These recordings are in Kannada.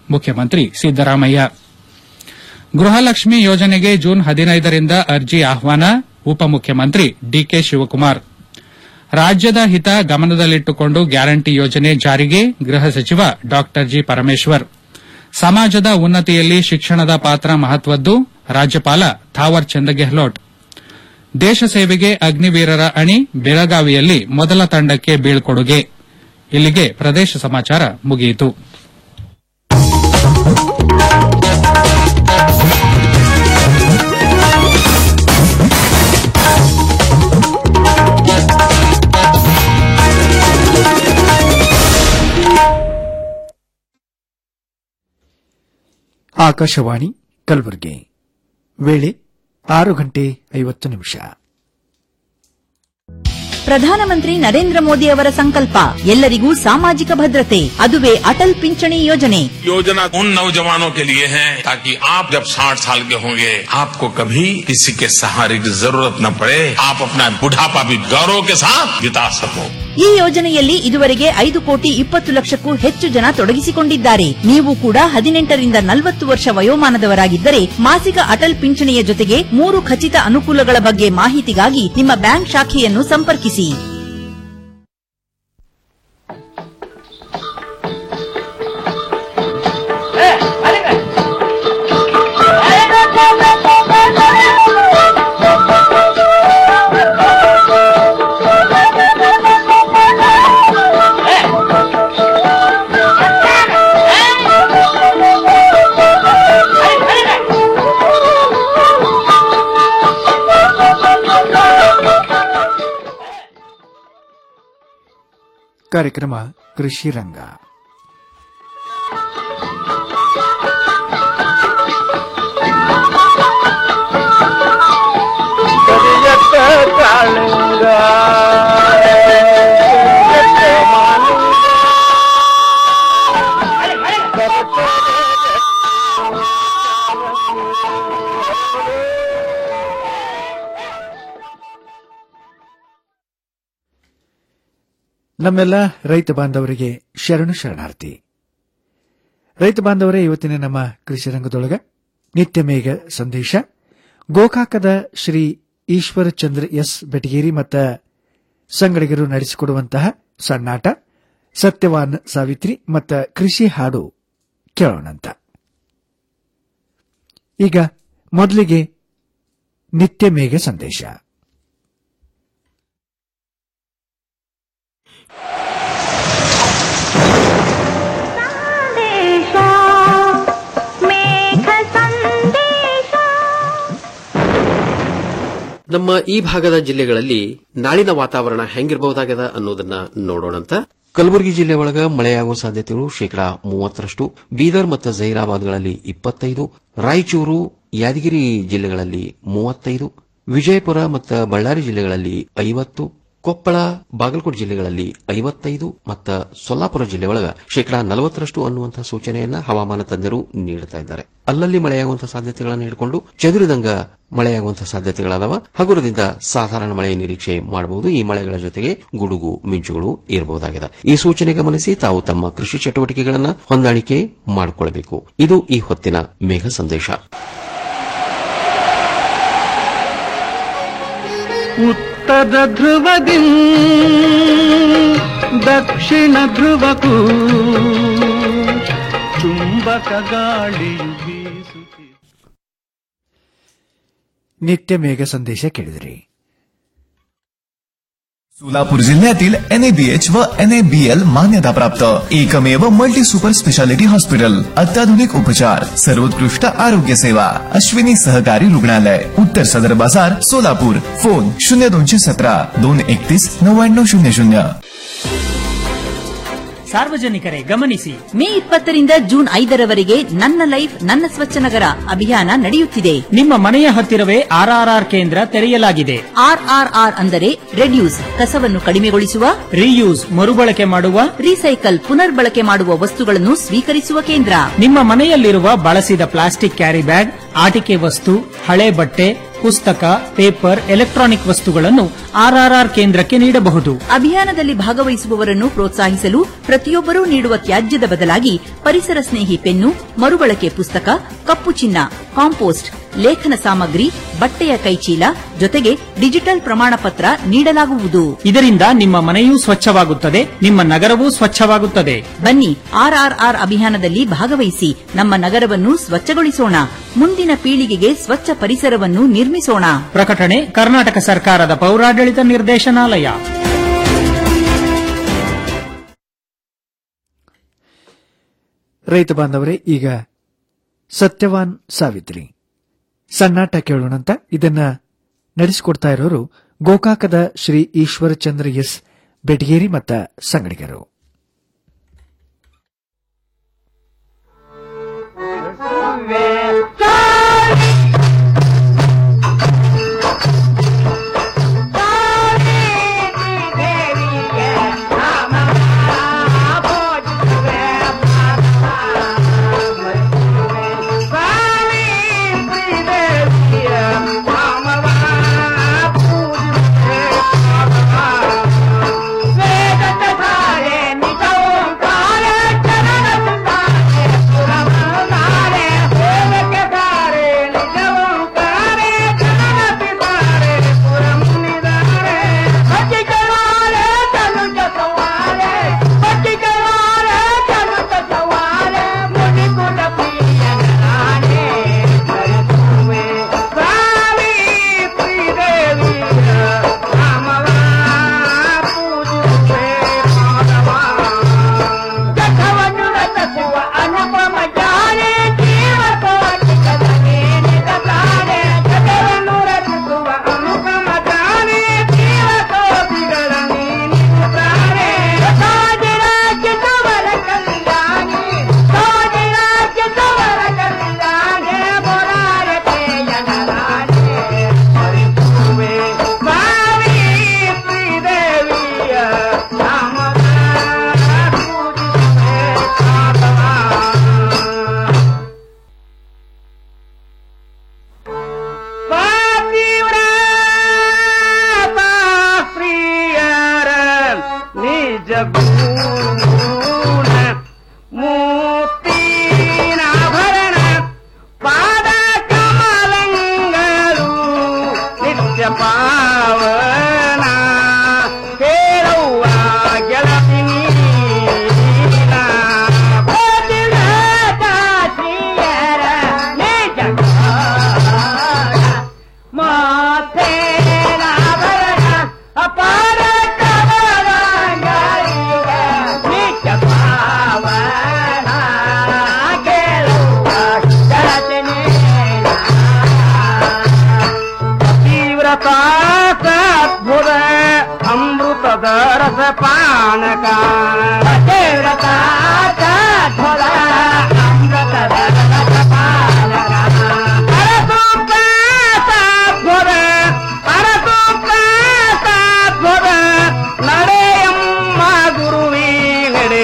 ಮುಖ್ಯಮಂತ್ರಿ ಸಿದ್ದರಾಮಯ್ಯ ಗೃಹಲಕ್ಷ್ಮಿ ಯೋಜನೆಗೆ ಜೂನ್ ಹದಿನೈದರಿಂದ ಅರ್ಜಿ ಆಹ್ವಾನ ಉಪಮುಖ್ಯಮಂತ್ರಿ ಡಿಕೆ ಶಿವಕುಮಾರ್ ರಾಜ್ಯದ ಹಿತ ಗಮನದಲ್ಲಿಟ್ಟುಕೊಂಡು ಗ್ಯಾರಂಟಿ ಯೋಜನೆ ಜಾರಿಗೆ ಗೃಹ ಸಚಿವ ಡಾ ಜಿ ಪರಮೇಶ್ವರ್ ಸಮಾಜದ ಉನ್ನತಿಯಲ್ಲಿ ಶಿಕ್ಷಣದ ಪಾತ್ರ ಮಹತ್ವದ್ದು ರಾಜ್ಯಪಾಲ ಥಾವರ್ ಚಂದ್ ಗೆಹ್ಲೋಟ್ ದೇಶ ಸೇವೆಗೆ ಅಗ್ನಿವೀರರ ಅಣಿ ಬೆಳಗಾವಿಯಲ್ಲಿ ಮೊದಲ ತಂಡಕ್ಕೆ ಬೀಳ್ಕೊಡುಗೆ ಇಲ್ಲಿಗೆ ಪ್ರದೇಶ ಸಮಾಚಾರ ಮುಗಿಯಿತು ಆಕಾಶವಾಣಿ ಕಲಬುರಗಿ ವೇಳೆ ಆರು ಗಂಟೆ ಐವತ್ತು ನಿಮಿಷ ಪ್ರಧಾನಮಂತ್ರಿ ನರೇಂದ್ರ ಮೋದಿ ಅವರ ಸಂಕಲ್ಪ ಎಲ್ಲರಿಗೂ ಸಾಮಾಜಿಕ ಭದ್ರತೆ ಅದುವೇ ಅಟಲ್ ಪಿಂಚಣಿ ಯೋಜನೆ योजना उन नौजवानों के लिए है ताकि आप जब 60 साल के होंगे आपको कभी किसी के सहारे की जरूरत न पड़े आप अपना बुढ़ापा भी गौरव के साथ बिता सको ಈ ಯೋಜನೆಯಲ್ಲಿ ಇದುವರೆಗೆ ಐದು ಕೋಟಿ ಇಪ್ಪತ್ತು ಲಕ್ಷಕ್ಕೂ ಹೆಚ್ಚು ಜನ ತೊಡಗಿಸಿಕೊಂಡಿದ್ದಾರೆ ನೀವು ಕೂಡ ಹದಿನೆಂಟರಿಂದ ನಲವತ್ತು ವರ್ಷ ವಯೋಮಾನದವರಾಗಿದ್ದರೆ ಮಾಸಿಕ ಅಟಲ್ ಪಿಂಚಣಿಯ ಜೊತೆಗೆ ಮೂರು ಖಚಿತ ಅನುಕೂಲಗಳ ಬಗ್ಗೆ ಮಾಹಿತಿಗಾಗಿ ನಿಮ್ಮ ಬ್ಯಾಂಕ್ ಶಾಖೆಯನ್ನು ಸಂಪರ್ಕಿಸಿ ಕಾರ್ಯಕ್ರಮ ಕೃಷಿ ರಂಗ ನಮ್ಮೆಲ್ಲ ರೈತ ಬಾಂಧವರಿಗೆ ಶರಣು ಶರಣಾರ್ಥಿ ರೈತ ಬಾಂಧವರೇ ಇವತ್ತಿನ ನಮ್ಮ ಕೃಷಿ ರಂಗದೊಳಗ ನಿತ್ಯ ಮೇಘ ಸಂದೇಶ ಗೋಕಾಕದ ಶ್ರೀ ಈಶ್ವರ ಚಂದ್ರ ಎಸ್ ಬೆಟಗೇರಿ ಮತ್ತ ಸಂಗಡಿಗರು ನಡೆಸಿಕೊಡುವಂತಹ ಸಣ್ಣಾಟ ಸತ್ಯವಾನ್ ಸಾವಿತ್ರಿ ಮತ್ತ ಕೃಷಿ ಹಾಡು ಕೇಳೋಣಂತ ಈಗ ಮೊದಲಿಗೆ ನಿತ್ಯ ಮೇಘ ಸಂದೇಶ ನಮ್ಮ ಈ ಭಾಗದ ಜಿಲ್ಲೆಗಳಲ್ಲಿ ನಾಳಿನ ವಾತಾವರಣ ಹೆಂಗಿರಬಹುದಾಗದ ಅನ್ನೋದನ್ನ ನೋಡೋಣಂತ ಕಲಬುರಗಿ ಜಿಲ್ಲೆ ಒಳಗ ಮಳೆಯಾಗುವ ಸಾಧ್ಯತೆಗಳು ಶೇಕಡಾ ಮೂವತ್ತರಷ್ಟು ಬೀದರ್ ಮತ್ತು ಜೈರಾಬಾದ್ಗಳಲ್ಲಿ ಇಪ್ಪತ್ತೈದು ರಾಯಚೂರು ಯಾದಗಿರಿ ಜಿಲ್ಲೆಗಳಲ್ಲಿ ಮೂವತ್ತೈದು ವಿಜಯಪುರ ಮತ್ತು ಬಳ್ಳಾರಿ ಜಿಲ್ಲೆಗಳಲ್ಲಿ ಐವತ್ತು ಕೊಪ್ಪಳ ಬಾಗಲಕೋಟೆ ಜಿಲ್ಲೆಗಳಲ್ಲಿ ಐವತ್ತೈದು ಮತ್ತು ಸೊಲ್ಲಾಪುರ ಜಿಲ್ಲೆ ಒಳಗ ಶೇಕಡಾ ನಲವತ್ತರಷ್ಟು ಅನ್ನುವಂತಹ ಸೂಚನೆಯನ್ನ ಹವಾಮಾನ ತಜ್ಞರು ನೀಡುತ್ತಾ ಇದ್ದಾರೆ ಅಲ್ಲಲ್ಲಿ ಮಳೆಯಾಗುವಂತಹ ಸಾಧ್ಯತೆಗಳನ್ನು ಹಿಡ್ಕೊಂಡು ಚದುರಿದಂಗ ಮಳೆಯಾಗುವಂತಹ ಸಾಧ್ಯತೆಗಳಾದವ ಹಗುರದಿಂದ ಸಾಧಾರಣ ಮಳೆಯ ನಿರೀಕ್ಷೆ ಮಾಡಬಹುದು ಈ ಮಳೆಗಳ ಜೊತೆಗೆ ಗುಡುಗು ಮಿಂಚುಗಳು ಇರಬಹುದಾಗಿದೆ ಈ ಸೂಚನೆ ಗಮನಿಸಿ ತಾವು ತಮ್ಮ ಕೃಷಿ ಚಟುವಟಿಕೆಗಳನ್ನು ಹೊಂದಾಣಿಕೆ ಮಾಡಿಕೊಳ್ಳಬೇಕು ಇದು ಈ ಹೊತ್ತಿನ ಮೇಘ ಸಂದೇಶ ಉತ್ತರ ಧ್ರುವದಿ ದಕ್ಷಿಣ ಧ್ರುವಕ್ಕೂ ಚುಂಬಕ ಗಾಳಿಯು ಬೀಸುತ್ತಿದೆ ನಿತ್ಯ ಮೇಘ ಸಂದೇಶ ಕೇಳಿದ್ರಿ सोलापूर जिल्ह्यातील एनएबीएच व एनएबीएल मान्यताप्राप्त एकमेव मल्टी सुपर स्पेशालिटी हॉस्पिटल अत्याधुनिक उपचार सर्वोत्कृष्ट आरोग्य सेवा अश्विनी सहकारी रुग्णालय उत्तर सदर बाजार सोलापूर फोन शून्य दोनशे सतरा दोन एकतीस नव्याण्णव शून्य शून्य ಸಾರ್ವಜನಿಕರೇ ಗಮನಿಸಿ ಮೇ ಇಪ್ಪತ್ತರಿಂದ ಜೂನ್ ಐದರವರೆಗೆ ನನ್ನ ಲೈಫ್ ನನ್ನ ಸ್ವಚ್ಛ ನಗರ ಅಭಿಯಾನ ನಡೆಯುತ್ತಿದೆ ನಿಮ್ಮ ಮನೆಯ ಹತ್ತಿರವೇ ಆರ್ಆರ್ಆರ್ ಕೇಂದ್ರ ತೆರೆಯಲಾಗಿದೆ ಆರ್ಆರ್ಆರ್ ಅಂದರೆ ರೆಡ್ಯೂಸ್ ಕಸವನ್ನು ಕಡಿಮೆಗೊಳಿಸುವ ರೀಯೂಸ್ ಮರುಬಳಕೆ ಮಾಡುವ ರೀಸೈಕಲ್ ಪುನರ್ಬಳಕೆ ಮಾಡುವ ವಸ್ತುಗಳನ್ನು ಸ್ವೀಕರಿಸುವ ಕೇಂದ್ರ ನಿಮ್ಮ ಮನೆಯಲ್ಲಿರುವ ಬಳಸಿದ ಪ್ಲಾಸ್ಟಿಕ್ ಕ್ಯಾರಿ ಬ್ಯಾಗ್ ಆಟಿಕೆ ವಸ್ತು ಹಳೆ ಬಟ್ಟೆ ಪುಸ್ತಕ ಪೇಪರ್ ಎಲೆಕ್ಟ್ರಾನಿಕ್ ವಸ್ತುಗಳನ್ನು ಆರ್ಆರ್ಆರ್ ಕೇಂದ್ರಕ್ಕೆ ನೀಡಬಹುದು ಅಭಿಯಾನದಲ್ಲಿ ಭಾಗವಹಿಸುವವರನ್ನು ಪ್ರೋತ್ಸಾಹಿಸಲು ಪ್ರತಿಯೊಬ್ಬರೂ ನೀಡುವ ತ್ಯಾಜ್ಯದ ಬದಲಾಗಿ ಪರಿಸರ ಸ್ನೇಹಿ ಪೆನ್ನು ಮರುಬಳಕೆ ಪುಸ್ತಕ ಕಪ್ಪು ಚಿನ್ನ ಕಾಂಪೋಸ್ಟ್ ಲೇಖನ ಸಾಮಗ್ರಿ ಬಟ್ಟೆಯ ಕೈಚೀಲ ಜೊತೆಗೆ ಡಿಜಿಟಲ್ ಪ್ರಮಾಣ ಪತ್ರ ನೀಡಲಾಗುವುದು ಇದರಿಂದ ನಿಮ್ಮ ಮನೆಯೂ ಸ್ವಚ್ಛವಾಗುತ್ತದೆ ನಿಮ್ಮ ನಗರವೂ ಸ್ವಚ್ಛವಾಗುತ್ತದೆ ಬನ್ನಿ ಆರ್ಆರ್ಆರ್ ಅಭಿಯಾನದಲ್ಲಿ ಭಾಗವಹಿಸಿ ನಮ್ಮ ನಗರವನ್ನು ಸ್ವಚ್ಛಗೊಳಿಸೋಣ ಮುಂದಿನ ಪೀಳಿಗೆಗೆ ಸ್ವಚ್ಛ ಪರಿಸರವನ್ನು ನಿರ್ಮಿಸೋಣ ಪ್ರಕಟಣೆ ಕರ್ನಾಟಕ ಸರ್ಕಾರದ ಪೌರಾಡಳಿತ ನಿರ್ದೇಶನಾಲಯ ರೈತ ಬಾಂಧವರೇ ಈಗ ಸತ್ಯವಾನ್ ಸಾವಿತ್ರಿ ಸಣ್ಣಾಟ ಕೇಳೋಣಂತ ಇದನ್ನ ನಡೆಸಿಕೊಡ್ತಾ ಇರೋರು ಗೋಕಾಕದ ಶ್ರೀ ಈಶ್ವರಚಂದ್ರ ಎಸ್ ಬೆಟಗೇರಿ ಮತ್ತ ಸಂಗಡಿಗರು ನಿಜ ಮೂರ್ತಿನಾಭರಣ ಪಾದ ಕಮಲಂಗಳು ನಿತ್ಯ ಪಾವನ ಹೇಳುವ ಗೆಳತಿ ನೀನ ಕೋಟಿಲ ದಾಸಿಯರ ನಿಜ ಮಾತೇನಾಭರಣ ಅಪಾರ ಕಮಲಂಗಳಿಗ ನಿತ್ಯ ಪಾವನ ಕೇಳುವ ಗೆಳತಿ ನೀನ ತೀವ್ರತಾ ಸದ್ಭುತ ಅಮೃತದ ರಸ ಪಾನಕ ತೀವ್ರತಾ ಸದ್ಭುತ ಅಮೃತದ ರಸ ಪಾನಕ ಅರಸೂಪ ಸದ್ಭುತ ಅರಸೂಪ ಸದ್ಭುತ ನಡೆಯಮ್ಮ ಗುರುವೀ ನಡೆ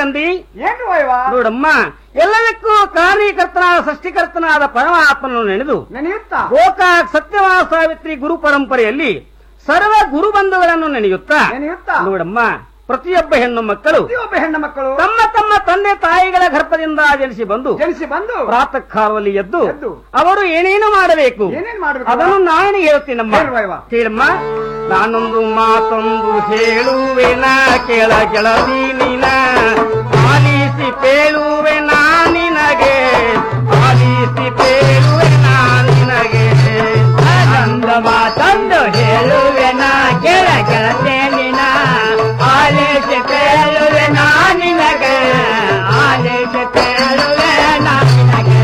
ಸಂಬಂಧಿ ಏನ್ರಿ ವೈವ ನೋಡಮ್ಮ ಎಲ್ಲದಕ್ಕೂ ಕಾರಣೀಕರ್ತನಾದ ಸೃಷ್ಟಿಕರ್ತನಾದ ಪರಮಾತ್ಮನನ್ನು ನೆನೆದು ನೆನೆಯುತ್ತಾ ಗೋಕಾಕ್ ಸತ್ಯವಾದ ಸಾವಿತ್ರಿ ಗುರು ಪರಂಪರೆಯಲ್ಲಿ ಸರ್ವ ಗುರುಬಂಧುಗಳನ್ನು ನೆನೆಯುತ್ತಾ ನೆನೆಯುತ್ತಾ ನೋಡಮ್ಮ ಪ್ರತಿಯೊಬ್ಬ ಹೆಣ್ಣು ಮಕ್ಕಳು ಪ್ರತಿಯೊಬ್ಬ ಹೆಣ್ಣು ಮಕ್ಕಳು ತಮ್ಮ ತಮ್ಮ ತಂದೆ ತಾಯಿಗಳ ಗರ್ಭದಿಂದ ಜನಿಸಿ ಬಂದು ಜನಿಸಿ ಬಂದು ಪ್ರಾತಃ ಕಾಲದಲ್ಲಿ ಎದ್ದು ಎದ್ದು ಅವರು ಏನೇನು ಮಾಡಬೇಕು ಏನೇನ್ ಮಾಡ್ಬೇಕು ಅದನ್ನು ನಾನು ಹೇಳ್ತೀನಮ್ಮ ಹೇಳು ವೈವ. ಕೇಳಮ್ಮ ನಾನೊಂದು ಮಾತೊಂದು ಹೇಳುವೆನ ಕೆಳ ಕೆಳದಿ ನೀನ ಆಲಿಸಿ ಪೇಳುವೆ ನಾ ನಿನಗೆ ಆಲಿಸಿ ಪೇಳುವೆ ನಾ ನಿನಗೆ ಆನಂದ ಮಾತೊಂದು ಹೇಳುವೆ ನಾ ಕೆಳ ಕೆಳತೆ ನೀನ ಆಲಿಸಿ ಪೇಳುವೆ ನಾ ನಿನಗೆ ಆಲಿಸಿ ಪೇಳುವೆ ನಾ ನಿನಗೆ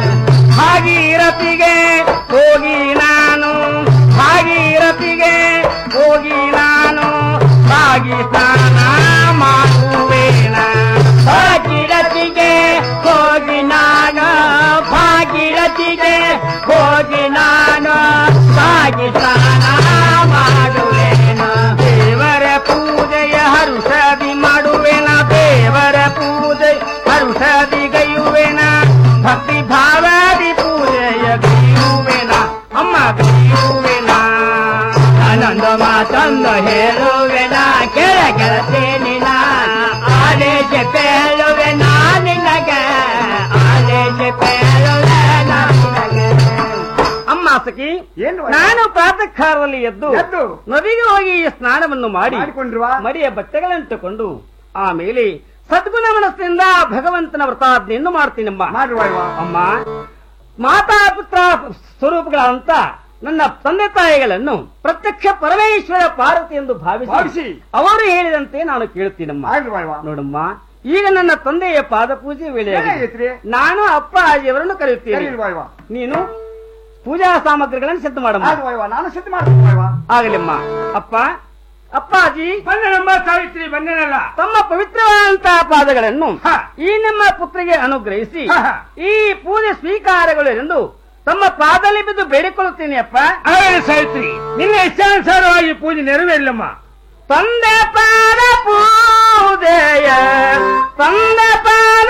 ಭಾಗೀರಥಿಗೆ ಹೋಗಿ ನಾನು ಭಾಗೀರಥಿಗೆ ಹೋಗಿ ನಾನು ಭಾಗಿ ಸ್ನಾನ ಮಾಡುವೇನ ಭಾಗೀರಥಿಗೆ ಹೋಗಿ ನಾನು ಭಾಗೀರಥಿಗೆ ಹೋಗಿ ನಾನು ಭಾಗಿ ಸ್ನಾನ ಮಾಡುವೇನ ದೇವರ ಪೂಜೆಯ ಹರುಷದಿ ಮಾಡುವೆನ ದೇವರ ಪೂಜೆ ಹರುಷದಿ ಗೈಯುವೆನ ಭಕ್ತಿ ಭಾವದಿ ಪೂಜೆಯ ಗೈಯುವೆನ ಅಮ್ಮ ಗೈಯುವೆನ ಆನಂದ ಮಾತಂದ ಹೇಳುವೆನ ಕೆಳ ಕೆಳತೇನಿನ ಆದೇಶ ಪೇಳುವೆನ ನಿನಗೆ ಆದೇಶ ಪೇಳುವೆನ ನಿನಗೆ ಅಮ್ಮ ಸಖಿ ಏನು ವೈವ? ನಾನು ಪ್ರಾತಃ ಕಾಲದಲ್ಲಿ ಎದ್ದು ಎದ್ದು ನದಿಗೆ ಹೋಗಿ ಸ್ನಾನವನ್ನು ಮಾಡಿ ಮಾಡಿಕೊಂಡ್ರುವ ಮಡಿಯ ಬಟ್ಟೆಗಳನ್ನಿಟ್ಟುಕೊಂಡು ಆಮೇಲೆ ಸದ್ಗುಣ ಮನಸ್ಸಿನಿಂದ ಭಗವಂತನ ವ್ರತಾಜ್ಞೆಯನ್ನು ಮಾಡ್ತೀನಮ್ಮ ಮಾಡ್ರಿ ವೈವ ಅಮ್ಮ ಮಾತಾ ಪುತ್ರ ಸ್ವರೂಪಗಳಂತ ನನ್ನ ತಂದೆ ತಾಯಿಗಳನ್ನು ಪ್ರತ್ಯಕ್ಷ ಪರಮೇಶ್ವರ ಪಾರ್ವತಿ ಎಂದು ಭಾವಿಸಿ ಭಾವಿಸಿ. ಅವರು ಹೇಳಿದಂತೆ ನಾನು ಕೇಳ್ತೀನಮ್ಮ ಮಾಡ್ರಿ ವೈವ ನೋಡಮ್ಮ ಈಗ ನನ್ನ ತಂದೆಯ ಪಾದ ಪೂಜೆ ವೇಳೆ ಏನಾಗೈತ್ರಿ? ನಾನು ಅಪ್ಪ ಅಜ್ಜಿಯವರನ್ನು ಕರೆಯುತ್ತೇನೆ ಸರಿ ವೈವ ನೀನು ಪೂಜಾ ಸಾಮಗ್ರಿಗಳನ್ನು ಸಿದ್ಧ ಮಾಡಮ್ಮ ಮಾಡ್ರಿ ವೈವ ನಾನು ಸಿದ್ಧ ಮಾಡ್ತೀನಿ ವೈವ ಆಗಲಿಮ್ಮ ಅಪ್ಪ ಅಪ್ಪಾಜಿ ಬಂದನಮ್ಮ ಸಾವಿತ್ರಿ ಬಂದನಲ್ಲ ತಮ್ಮ ಪವಿತ್ರವಾದಂತಹ ಪಾದಗಳನ್ನು ಹ. ಈ ನಮ್ಮ ಪುತ್ರಿಗೆ ಅನುಗ್ರಹಿಸಿ ಹ, ಹ. ಈ ಪೂಜೆ ಸ್ವೀಕಾರಗಳು ಎಂದು ತಮ್ಮ ಪಾದಲ್ಲಿ ಬಿದ್ದು ಬೇಡಿಕೊಳ್ಳುತ್ತೇನೆ ಅಪ್ಪ ಆಗಲಿ ಸಾವಿತ್ರಿ ನಿನ್ನ ಇಚ್ಛಾನುಸಾರವಾಗಿ ಪೂಜೆ ನೆರವೇರಿಲ್ಲಮ್ಮ ತಂದೆ ಪಾದ ಪೂಜೆಯ ತಂದೆ ಪಾದ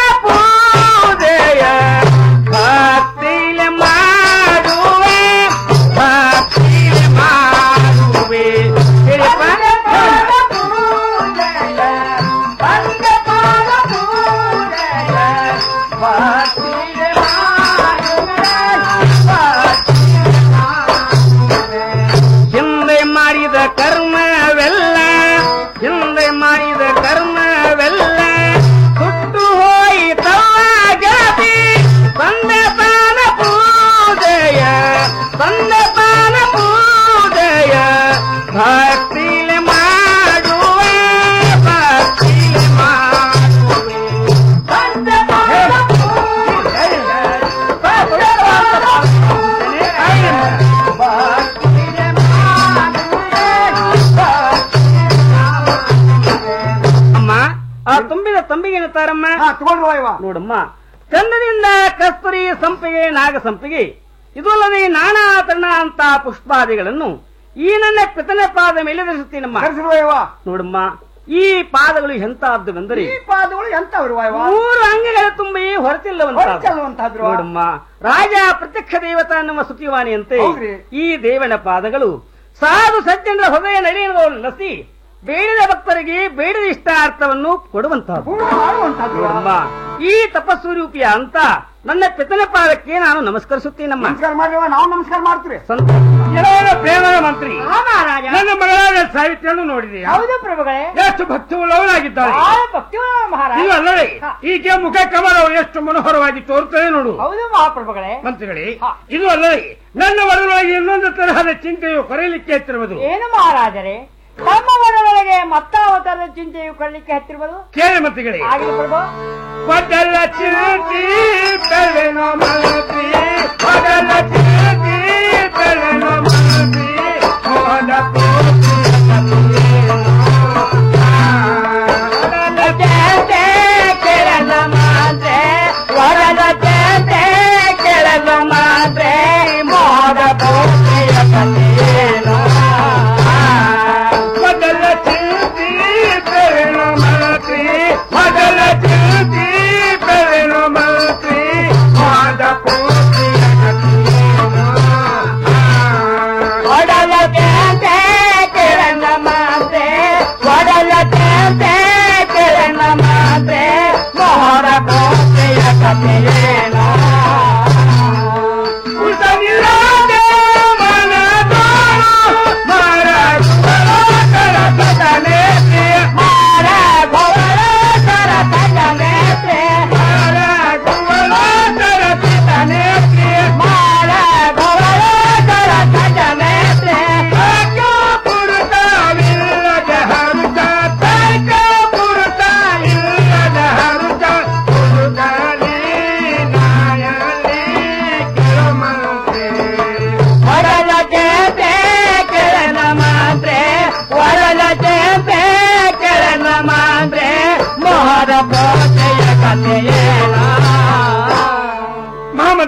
ಪೂಜೆಯ ಭಕ್ತಿಲೆ ಮಾಡುವೆ ಭಕ್ತಿಲೆ ಮಾಡುವೆ ಹೇಳಿಯಪ್ಪ? ಹಿಂದೆ ಮಾಡಿದ ಕರ್ಮವೆಲ್ಲ ಹಿಂದೆ ಮಾಡಿದ ಕರ್ಮವೆಲ್ಲ ಸುಟ್ಟು ಹೋಯಿತವ ಗೆಳತಿ ತಂದೆ ಪಾನ ಪೂಜೆಯ ತಂದೆ ಪಾನ ಪೂಜೆಯ ಭಕ್ತಿಲೆ ಮಾಡುವೆ ಭಕ್ತಿಲೆ ಮಾಡುವೆ ತಂದೆ ಪಾನ ಅಮ್ಮ ಆ ತುಂಬಿದ ತಂಬಿಗೆ ತಾರಮ್ಮ ತಗೊಂಡ್ರು ವೈವ ನೋಡಮ್ಮ ಚಂದದಿಂದ ಕಸ್ತೂರಿ ಸಂಪಿಗೆ ನಾಗ ಸಂಪಿಗೆ ಇದು ಅಲ್ಲದೆ ನಾನಾ ತಣ್ಣ ಅಂತ ಪುಷ್ಪಾದಿಗಳನ್ನು ಈ ನನ್ನ ಪಿತನ ಪಾದ ಮೇಲೆ ಧರಿಸುತ್ತೀನಮ್ಮ ಕರೆಸಿರು ವೈವ ನೋಡಮ್ಮ ಈ ಪಾದಗಳು ಎಂತಹದ್ದುವೆಂದರೆ ಈ ಪಾದಗಳು ಎಂತವ್ರು ವೈವ ಮೂರು ಅಂಗಗಳ ತುಂಬಿ ಹೊರತಿಲ್ಲವಂತ ಹೊರಚಲ್ಲುವಂತಹದ್ರು ನೋಡಮ್ಮ ರಾಜ ಪ್ರತ್ಯಕ್ಷ ದೇವತಾ ನಮ್ಮ ಸ್ತುತಿವಾಣಿಯಂತೆ ಹೌದ್ರಿ. ಈ ದೇವನ ಪಾದಗಳು ಸಾಧು ಸಜ್ಜನರ ಹೃದಯ ನಡೆಯುವ ಲಸಿ ಬೇಡಿದ ಭಕ್ತರಿಗೆ ಬೇಡಿದ ಇಷ್ಟಾರ್ಥವನ್ನು ಕೊಡುವಂತಹದ್ದು ಪೂರ್ಣ ಮಾಡುವಂತಹದ್ರು ನೋಡಮ್ಮ ಈ ತಪಸ್ವರೂಪಿಯ ಅಂತ ನನ್ನ ಪಿತನ ಪಾದಕ್ಕೆ ನಾನು ನಮಸ್ಕರಿಸುತ್ತೇನಮ್ಮ ನಮಸ್ಕಾರ ಮಾಡ್ರಿ ನಾವು ನಮಸ್ಕಾರ ಮಾಡ್ತೀವಿ ಸಂತ ಎಲ್ಲರ ಪ್ರೇಮದ ಮಂತ್ರಿ ಮಹಾರಾಜ ನನ್ನ ಮಗಳಾದ ಸಾವಿತ್ರಿಯನ್ನು ನೋಡಿದೆಯಾ ಹೌದು ಪ್ರಭುಗಳೇ ಎಷ್ಟು ಭಕ್ತಿಯುಳ್ಳವರಾಗಿದ್ದಾಳೆ ಭಕ್ತಿ ಮಹಾರಾಜ ಇಲ್ಲ ಅಲ್ಲವೇ ಈಕೆ ಮುಖ ಕಮಲವು ಎಷ್ಟು ಮನೋಹರವಾಗಿ ತೋರುತ್ತದೆ ನೋಡು ಹೌದು ಮಹಾಪ್ರಭುಗಳೇ ಮಂತ್ರಿಗಳೇ ಇದು ಅಲ್ಲವೇ ನನ್ನ ಒಳಗೊಳಗೆ ಇನ್ನೊಂದು ತರಹದ ಚಿಂತೆಯು ಕೊರೆಯಲಿಕ್ಕೆ ಎತ್ತಿರುವುದು ಏನು ಮಹಾರಾಜರೇ ತಮ್ಮ ಮನದೊಳಗೆ ಮತ್ತಾವತಾರದ ಚಿಂತೆಯು ಕೊಳ್ಳಿಕ್ಕೆ ಹತ್ತಿರುವುದು ಕೇಳಿ ಮಂತ್ರಿಗಳೇ ಆಗಲಿ ಪ್ರಭು ಮೊದಲ ಚಿಂತಿ ಬೆಳೆನೋ ಮಂತ್ರಿ ಮೊದಲ ಚಿಂತಿ ಬೆಳೆನೋ ಮಂತ್ರಿ ಮೋದ ಕೆಳದ ಮಾತ್ರೆ ವರದ ಚೇತೆ ಕೆಳದ ಮಾತ್ರೆ ಮೋದ ಪೋಷೆಯ ಕಥೆಯೇನೋ ಮೊದಲ ಚಿಂತಿ ಬೆಳೆನೋ ಮಂತ್ರಿ ಮೊದಲ ಚಿಂತಿ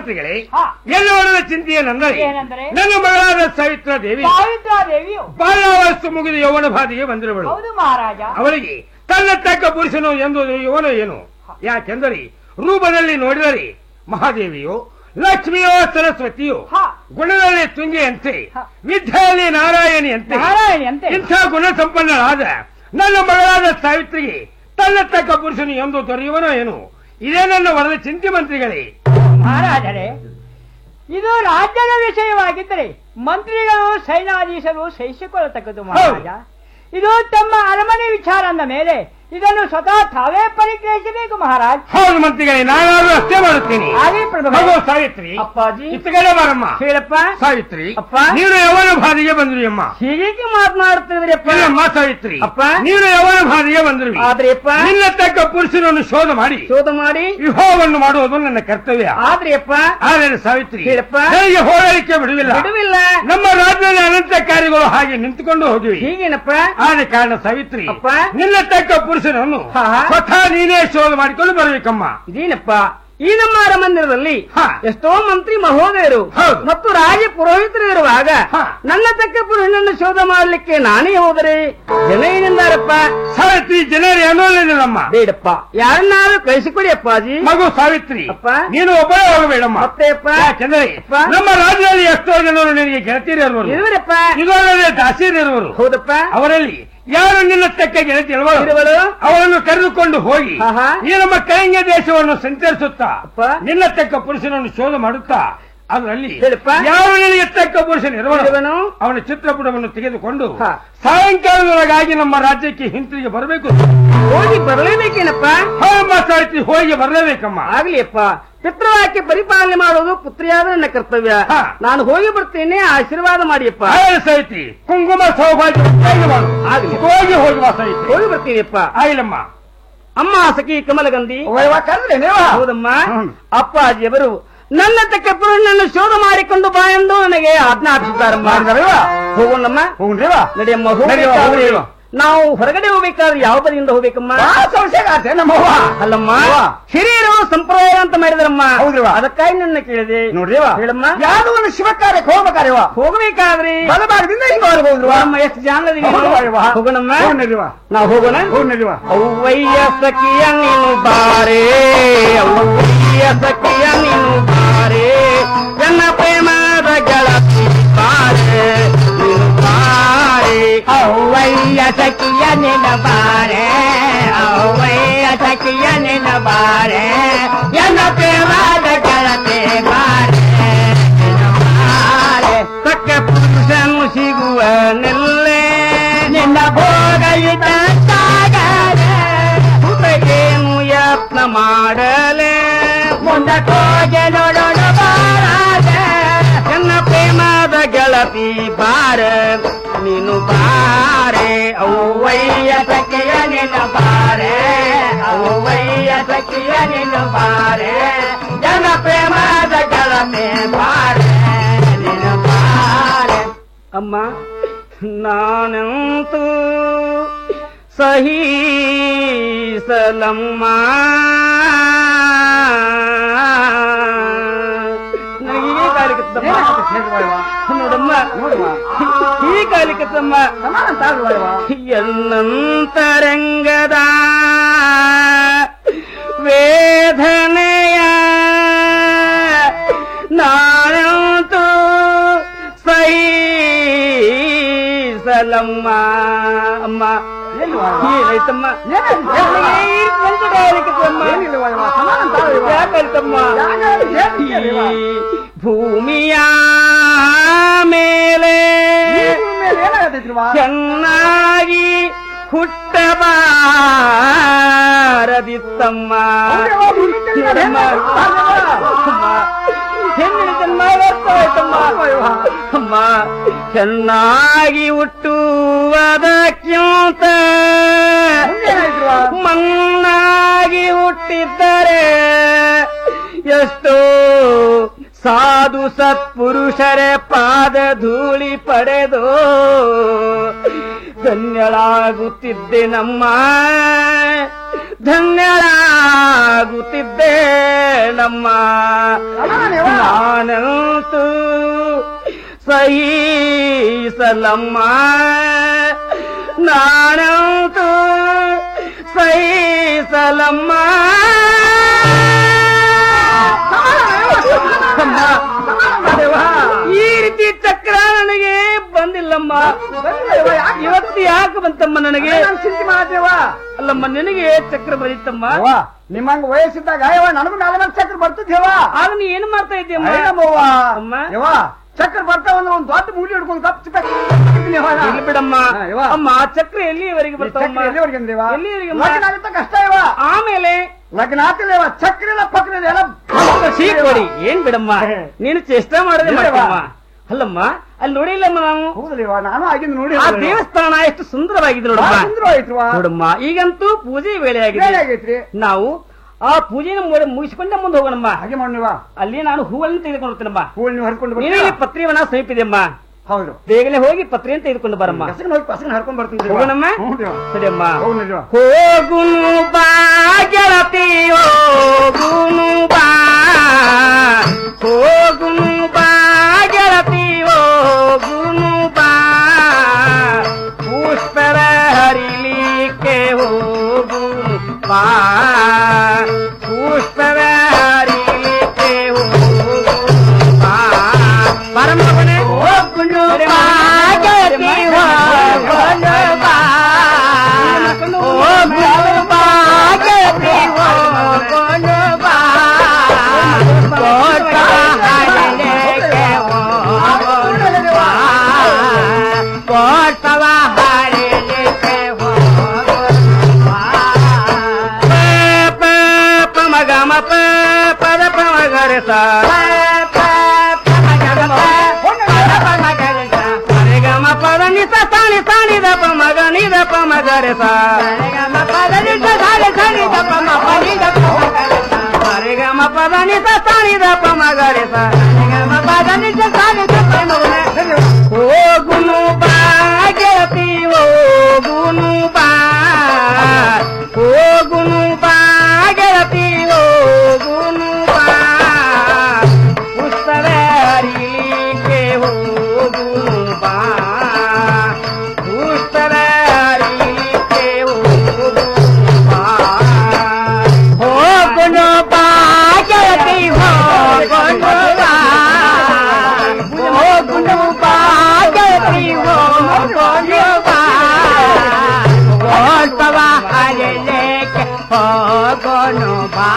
ಮಂತ್ರಿಗಳೇ ಎಲ್ಲ ಒಳ್ಳೆಯ ಚಿಂತೆ ಏನೆಂದರೆ ಏನೆಂದರೆ? ನನ್ನ ಮಗಳಾದ ಸಾವಿತ್ರ ದೇವಿ ಸಾವಿತ್ರಾದೇವಿಯು ಬಾಲ್ಯಾವಸ್ತು ಮುಗಿದು ಯೌವನ ಬಾಧೆಗೆ ಬಂದಿರುವಳು ಹೌದು ಮಹಾರಾಜ ಅವಳಿಗೆ ತನ್ನ ತಕ್ಕ ಪುರುಷನು ಎಂದು ಇವನು ಏನು ಯಾಕೆಂದರೆ ರೂಪದಲ್ಲಿ ನೋಡಿದರೆ ಮಹಾದೇವಿಯು ಲಕ್ಷ್ಮಿಯೋ ಸರಸ್ವತಿಯು ಗುಣದಲ್ಲಿ ತುಂಗೆಯಂತೆ ವಿದ್ಯೆಯಲ್ಲಿ ನಾರಾಯಣಿಯಂತೆ ನಾರಾಯಣಿಯಂತೆ. ಇಂಥ ಗುಣ ಸಂಪನ್ನಳಾದ ನನ್ನ ಮಗಳಾದ ಸಾವಿತ್ರಿಗೆ ತನ್ನ ತಕ್ಕ ಪುರುಷನು ಎಂದು ದೊರೆಯುವನೋ ಏನು ಇದೇ ನನ್ನ ವರದ ಚಿಂತೆ ಮಂತ್ರಿಗಳೇ ಮಹಾರಾಜರೇ ಇದು ರಾಜ್ಯದ ವಿಷಯವಾಗಿದ್ದರೆ ಮಂತ್ರಿಗಳು ಸೈನ್ಯಾಧೀಶರು ಸಹಿಸಿಕೊಳ್ಳತಕ್ಕದ್ದು ಮಹಾರಾಜ ಇದು ತಮ್ಮ ಅರಮನೆ ವಿಚಾರ ಅಂದ ಮೇಲೆ ಇದನ್ನು ಸ್ವತಃ ತಾವೇ ಪರಿಗ್ರಹಿಸಬೇಕು ಮಹಾರಾಜ್ ಹೌದು ಮಂತ್ರಿಗಳೇ ನಾನಾದ್ರೂ ಅಷ್ಟೇ ಮಾಡುತ್ತೀನಿ ಆಗಲಿ ಪ್ರಭು ಮಗು ಸಾವಿತ್ರಿ ಅಪ್ಪಾಜಿ ಇತ್ತಗಡೆ ಬಾರಮ್ಮ ಹೇಳಪ್ಪ ಸಾವಿತ್ರಿ ಅಪ್ಪ. ನೀನು ಯವನ ಬಾಧೆಗೆ ಬಂದ್ರಿ ಅಮ್ಮ ಹೀಗೆ ಮಾತನಾಡುತ್ತಿದ್ರಪ್ಪ ಇಲ್ಲಮ್ಮ ಸಾವಿತ್ರಿ ಅಪ್ಪ. ನೀನು ಯವನ ಬಾಧೆಗೆ ಬಂದ್ರಿ ಆದ್ರೆ ಅಪ್ಪ ನಿನ್ನ ತಕ್ಕ ಪುರುಷನನ್ನು ಶೋಧ ಮಾಡಿ ಶೋಧ ಮಾಡಿ ವಿವಾಹವನ್ನು ಮಾಡುವುದು ನನ್ನ ಕರ್ತವ್ಯ ಆದ್ರೆ ಅಪ್ಪ ಆದರೆ ಸಾವಿತ್ರಿ ಹೇಳಪ್ಪ. ನನಗೆ ಹೋರಾಡಲಿಕ್ಕೆ ಬಿಡುವಿಲ್ಲ ಬಿಡುವಿಲ್ಲ ನಮ್ಮ ರಾಜ್ಯದಲ್ಲಿ ಅನಂತ ಕಾರ್ಯಗಳು ಹಾಗೆ ನಿಂತುಕೊಂಡು ಹೋಗಿವೆ ಹೀಗೇನಪ್ಪ ಆದ ಕಾರಣ ಸಾವಿತ್ರಿ ಅಪ್ಪ. ನಿನ್ನ ತಕ್ಕ ಪುರುಷನನ್ನು ಹಾ. ಸ್ವತಃ ನೀನೇ ಶೋಧ ಮಾಡಿಕೊಂಡು ಬರಬೇಕಮ್ಮ ಇದೇನಪ್ಪ ಈ ನಮ್ಮ ಅರಮಂದಿರದಲ್ಲಿ ಹಾ. ಎಷ್ಟೋ ಮಂತ್ರಿ ಮಹೋದಯರು ಹೌದು. ಮತ್ತು ರಾಜ ಪುರೋಹಿತರು ಇರುವಾಗ ಹಾ. ನನ್ನ ತಕ್ಕ ಪುರುಷನನ್ನು ಶೋಧ ಮಾಡಲಿಕ್ಕೆ ನಾನೇ ಹೋದರೆ ಜನ ಏನೆಂದಾರಪ್ಪ ಸಾವಿತ್ರಿ ಜನರು ಅನ್ನೋಲೇನಮ್ಮ ಬೇಡಪ್ಪ ಯಾರನ್ನಾರು ಕಳಿಸಿಕೊಡಿ ಅಪ್ಪಾಜಿ ಮಗು ಸಾವಿತ್ರಿ ಅಪ್ಪ. ನೀನು ಒಬ್ಬಳೇ ಹೋಗಬೇಡಮ್ಮ ಮತ್ತೆ ಅಪ್ಪ ಯಾಕೆಂದರೆ ಅಪ್ಪ. ನಮ್ಮ ರಾಜ್ಯದಲ್ಲಿ ಎಷ್ಟೋ ಜನರು ನಿನಗೆ ಗೆಳತಿಯರು ಇರುವರು ಇರುವರಪ್ಪ ಇದಲ್ಲದೆ ದಾಸಿಯರು ಇರುವರು ಹೌದಪ್ಪ ಅವರಲ್ಲಿ ಯಾರು ನಿನ್ನ ತಕ್ಕ ಗೆಳತಿ ಇರುವರು ಇರುವಳು ಅವರನ್ನು ಕರೆದುಕೊಂಡು ಹೋಗಿ ಆಹಾ. ಈ ನಮ್ಮ ಕೈಂಗ ದೇಶವನ್ನು ಸಂಚರಿಸುತ್ತಾ ಅಪ್ಪ. ನಿನ್ನ ತಕ್ಕ ಪುರುಷನನ್ನು ಶೋಧ ಮಾಡುತ್ತಾ ಅದರಲ್ಲಿ ಹೇಳಪ್ಪ. ಯಾರು ನಿನಗೆ ತಕ್ಕ ಪುರುಷನ ಇರುವನು? ಇರುವನು ಅವನ ಚಿತ್ರಪಟವನ್ನು ತೆಗೆದುಕೊಂಡು ಹಾ. ಸಾಯಂಕಾಲದೊಳಗಾಗಿ ನಮ್ಮ ರಾಜ್ಯಕ್ಕೆ ಹಿಂತಿರುಗಿ ಬರಬೇಕು ಹೋಗಿ ಬರಲೇಬೇಕೇನಪ್ಪ ಹೌದಮ್ಮ ಸಾಹಿತಿ ಹೋಗಿ ಬರಲೇಬೇಕಮ್ಮ ಆಗ್ಲಿ ಅಪ್ಪ ಪಿತೃವಾಕ್ಯ ಪರಿಪಾಲನೆ ಮಾಡುವುದು ಪುತ್ರಿಯಾದ ನನ್ನ ಕರ್ತವ್ಯ ಹಾ. ನಾನು ಹೋಗಿ ಬರ್ತೇನೆ ಆಶೀರ್ವಾದ ಮಾಡಿಯಪ್ಪ ಆಯ್ ಸಾಹಿತಿ ಕುಂಕುಮ ಸೌಭಾಗ್ಯ ಉಪಯೋಗ ಮಾಡು. ಆಗ್ಲಿ. ಹೋಗಿ ಹೋಗಿ ಬಾ ಸಾಹಿತಿ ಹೋಗಿ ಬರ್ತೀನಿಯಪ್ಪ ಆಗಿಲ್ಲಮ್ಮ ಅಮ್ಮ ಸಖಿ ಕಮಲಗಂಧಿ ಕರೆದ್ರೆ ಹೌದಮ್ಮ ಹ್ಮ್. ಅಪ್ಪಾಜಿಯವರು ನನ್ನ ತಕ್ಕ ಪುರುಷನನ್ನು ಶೋಧ ಮಾಡಿಕೊಂಡು ಬಾ ಎಂದು ನನಗೆ ಆಜ್ಞಾಪಿಸಿದ್ದಾರಮ್ಮ ಹೋಗೋಣಮ್ಮ ಹೋಗ್ರೇವಾ ನಡಿಯಮ್ಮ ನಡೆಯುವ, ಹೋಗ್ಬೇಕಾದ್ರೆ ಹೋಗುವ. ನಾವು ಹೊರಗಡೆ ಹೋಗ್ಬೇಕಾದ್ರೆ ಯಾವ ಬದಿಯಿಂದ ಹೋಗ್ಬೇಕಮ್ಮ ನಮ್ಮವ್ವ ಅಲ್ಲಮ್ಮ ಅವ್ವ. ಹಿರಿಯರು ಸಂಪ್ರದಾಯ ಅಂತ ಮಾಡಿದ್ರಮ್ಮ ಹೌದ್ರವ್ವ. ಅದಕ್ಕಾಗಿ ನನ್ನ ಕೇಳಿದೆ ನೋಡ್ರಿವಾ ಹೇಳಮ್ಮ ಯಾವ್ದೋ ಒಂದು ಶಿವ ಕಾರ್ಯಕ್ಕೆ ಹೋಗ್ಬೇಕಾರೆವ ಹೋಗ್ಬೇಕಾದ್ರಿ ಬಲಭಾಗದಿಂದ ಹಿಂಗ ಬರ್ಬೋದ್ರವ ಅಮ್ಮ ಎಷ್ಟು ಜಾಣದಿರಿ ಹೌದವ್ವ. ಹೋಗೋಣಮ್ಮ ಹೋಗ್ನಡಿವಾ ನಾವು ಹೋಗೋಣ ಹೋಗ್ನಡಿವಾ ಅವ್ವಯ್ಯ ಸಖಿಯ ನೀನು ಬಾರೆ ಅವ್ವಯ್ಯ ಸಖಿಯ ನೀನು ಬಾರೆ ನನ್ನ ಪ್ರೇಮದ ಗೆಳತಿ ಬಾರೆ ನೀನು ಬಾರೆ ಅವ್ವಯ್ಯ ಸಖಿಯ ನಿನ ಬಾರೆ ಅವ್ವಯ್ಯ ಸಖಿಯ ನಿನ ಬಾರೆ ನನ್ನ ಪ್ರೇಮದ ಗೆಳತಿ ಬಾರೆ ನಿನ್ನ ಬಾರೆ ತಕ್ಕ ಪುರುಷನು ಸಿಗುವ ನಿಲ್ಲೇ ನಿನ್ನ ಭೋಗ ಇದ್ದಾಗಲೇ ಹುಡುಗೇನು ಯತ್ನ ಮಾಡಲೆ ಮುಂದಕ್ಕೋಗೆ ನೋಡೋಣ ಬಾರದೆ ನನ್ನ ಪ್ರೇಮದ ಗೆಳತಿ ಬಾರ ನೀನು ಬಾರೆ ಅವ್ವಯ್ಯ ಸಖಿಯ ನಿನ್ನ ಬಾರೆ ಅವ್ವಯ್ಯ ಸಖಿಯ ನಿನ್ನ ಬಾರೆ ಜನ ಪ್ರೇಮದ ಗೆಳತಿ ಬಾರೆ ನಿನ್ನ ಬಾರೆ ಅಮ್ಮ ನಾನಂತೂ ಸಹೀಸಲಮ್ಮ ನನಗೆ ಕಾಲಿಕತ್ತಮ್ಮ ನೋಡಮ್ಮ ಈ ಕಾಲಿಕತ್ತಮ್ಮ ಎನ್ನಂತರಂಗದ ವೇದನೆಯ ನಾನಂತೂ ಸಲಮ್ಮ ಅಮ್ಮ ಏನಾಯ್ತಮ್ಮ ಯಾಕಾಯ್ತಮ್ಮ ಈ ಭೂಮಿಯ ಮೇಲೆ ಚೆನ್ನಾಗಿ ಹುಟ್ಟಬಾರದಿತ್ತಮ್ಮ ನೋಡಮ್ಮ. ಹೆಣ್ಣಿನ ಜನ್ಮ ವ್ಯರ್ಥ ಆಯ್ತಮ್ಮ. ಅಮ್ಮ ಚೆನ್ನಾಗಿ ಹುಟ್ಟುವುದಕ್ಕಿಂತ ಮಣ್ಣಾಗಿ ಹುಟ್ಟಿದ್ದರೆ ಎಷ್ಟೋ ಸಾಧು ಸತ್ಪುರುಷರ ಪಾದ ಧೂಳಿ ಪಡೆದು ಧನ್ಯಳಾಗುತ್ತಿದ್ದೆ ನಮ್ಮ ಧನ್ಯಳಾಗುತ್ತಿದ್ದೆ ಬಿಡಮ್ಮ ನಾನಂತೂ ಸಹಿಸಲಮ್ಮ ನಾನಂತೂ ಸಹಿಸಲಮ್ಮ ಅಮ್ಮ, ಈ ರೀತಿ ಚಕ್ರ ನನಗೆ ಬಂದಿಲ್ಲಮ್ಮ ಇವತ್ತು ಯಾಕೆ ಬಂತಮ್ಮ ನನಗೆ ಚಿಂತೆ ಮಾಡದೇವ ಅಲ್ಲಮ್ಮ ನಿನಗೆ ಚಕ್ರ ಬಂದಿತ್ತಮ್ಮ ನಿಮ್ಮಂಗ ವಯಸ್ಸಿದ್ದಾಗ ಯವ್ವ ನನಗೂ ನಾಲ್ಕು ಚಕ್ರ ಬರ್ತಿದ್ದೇವ ಆಗ ನೀ ಏನ್ ಮಾಡ್ತಾ ಇದ್ದೀಯಮ್ಮ ಅಯ್ಯಮ್ಮವ್ವ. ಅಮ್ಮ ಯವ್ವ ಚಕ್ರ ಬರ್ತಾವ ಅಂದ್ರೆ ಒಂದು ದೊಡ್ಡ ಮೂಲಿ ಹಿಡ್ಕೊಂಡು ತಪ್ಪ ಇಲ್ಲಿ ಬಿಡಮ್ಮ ಹಾ, ಯವ್ವ. ಅಮ್ಮ ಚಕ್ರ ಎಲ್ಲಿಯವರೆಗೆ ಬರ್ತಾವಮ್ಮ ಎಲ್ಲಿವರೆಗೆ ಅಂದೇವ ಎಲ್ಲಿವರೆಗೆ ಲಗ್ನ ಆಗುತ್ತ ಕಷ್ಟ ಇವ ಆಮೇಲೆ ಲಗ್ನ ಆತಿಲ್ಲ ಚಕ್ರ ಇಲ್ಲ ಪಕ್ರ ಇಲ್ಲ ಎಲ್ಲ ಕೊಡಿ ಏನ್ ಬಿಡಮ್ಮ ನೀನು ಚೇಷ್ಟೆ ಮಾಡದೆ ಇಲ್ಲವ್ವ. ಮಾಡ್ತಮ್ಮ ಅಲ್ಲಮ್ಮ ಅಲ್ಲಿ ನೋಡಿಲ್ಲಮ್ಮ ನಾವು ಹೌದಲ್ವ ನಾನು ಆಗಿಂದ ನೋಡಿ ಆ ದೇವಸ್ಥಾನ ಎಷ್ಟು ಸುಂದರವಾಗಿದೆ ನೋಡಮ್ಮ ಸುಂದರವಾಯ್ತು ನೋಡಮ್ಮ ಈಗಂತೂ ಪೂಜೆ ವೇಳೆ ಬೇರೆ ಆಗಿದೆ ಆಗೈತ್ರಿ ನಾವು ಆ ಪೂಜೆನ ಮುಗಿ- ಮುಗಿಸ್ಕೊಂಡೆ ಮುಂದೆ ಹೋಗೋಣಮ್ಮ ಹಾಗೆ ಮಾಡುವ ಅಲ್ಲಿ ನಾನು ಹೂವನ್ನು ತೆಗೆದುಕೊಂಡು ಹೋಗ್ತೇನಮ್ಮ ಹೂವು ನೀವು ಹರ್ಕೊಂಡು ನೀನು ಇಲ್ಲಿ ಪತ್ರಿವನ ಸಮೀಪಿದೆಯಮ್ಮ ಹೌದು ಬೇಗನೆ ಹೋಗಿ ಪತ್ರಿಯನ್ನು ತೆಗೆದುಕೊಂಡು ಬರಮ್ಮ ಕಸಗನ ಹೋಗಿ ಕಸಗನ ಹರ್ಕೊಂಡ್ ಬರ್ತೀನಿ ಹೋಗೋಣಮ್ಮ ಸರಿಯಮ್ಮ ಹೌದು ನಿಜ ಹೋಗುನು ಬಾ ಗೆಳತಿ ಹೋಗುನು ಬಾ ಹೋಗುನು ಬಾ ಗೆಳತಿ ಹೋಗುನು ಬಾ ಪುಷ್ಪರ ಹರಿಲಿಕ್ಕೆ ಹೋಗುನು ಬಾ ಪುಷ್ಪರ ಹರಿಲಿಕ್ಕೆ ಹೋಗುನು ಬಾ ಬರಮ್ಮ ಮಗನೇ ಹೋಗುನು ಬಾ ಗೆಳತಿ ಹೋಗುನು ಬಾ ಹೋಗುನು ಬಾ ಗೆಳತಿ ಹೋಗುನು ಬಾ ಕೋಟ ಹರಿಲಿಕ್ಕೆ ಹೋಗುನು ಬಾ ಕೋಟವ ಹರಿಲಿಕ್ಕೆ ಹೋಗುನು ಬಾ ಪ ಪ ಪ ಮ ಗ ಮ ಪ ಪದ ಪ ಮ ಗ ರೆ ಸ ಪ ಪ ಪ ಮ ಗ ಮ ಪ ಪದ ಪ ಮ ಗ ರೆ ಸ ಸ ರೆ ಗ ಮ ಪದ ನಿ ಸ ಸ ನಿ ಸ ನಿ ದ ಪ ಮ ಗ ನಿ ದ ಪ ಮ ಗ ರೆ ಸ ರೆ ಗ ಮ ಪದ ನಿ ಸ ಸ ರೆ ಸ ನಿ ದ ಪ ಮ ಪ ನಿ ದ ಪ ಮ ಗ ರೆ ಸ ಸ ರೆ ಗ ಮ ಪದ ನಿ ಸ ಸ ನಿ ದ ಪ ಮ ಗ ರೆ ಸ ರೆ ಗ ಮ ಪದ ನಿ ಸ ಸ ನಿ ದ ಪ ಮ ಗ ರೆ ಹೋಗುನು ಬಾ ಗೆಳತಿ ಹೋಗುನು ಬಾ ಹೋಗುನು ಬಾ ಗೆಳತಿ ಹೋಗುನು ಬಾ ಪುಸ್ತಕ ಹರಿಲಿಕ್ಕೆ ಹೋಗುನು ಬಾ ಪುಸ್ತಕ ಹರಿಲಿಕ್ಕೆ ಹೋಗುನು ಬಾ ಹೋಗುನು ಬಾ ಗೆಳತಿ ಹೋಗುನು ಬಾ ಹೋಗುನು ಬಾ ಗೆಳತಿ ಹೋಗುನು ಬಾ ಕೋಟವ ಹರಿಲಿಕ್ಕೆ ಹೋಗೋನು ಬಾ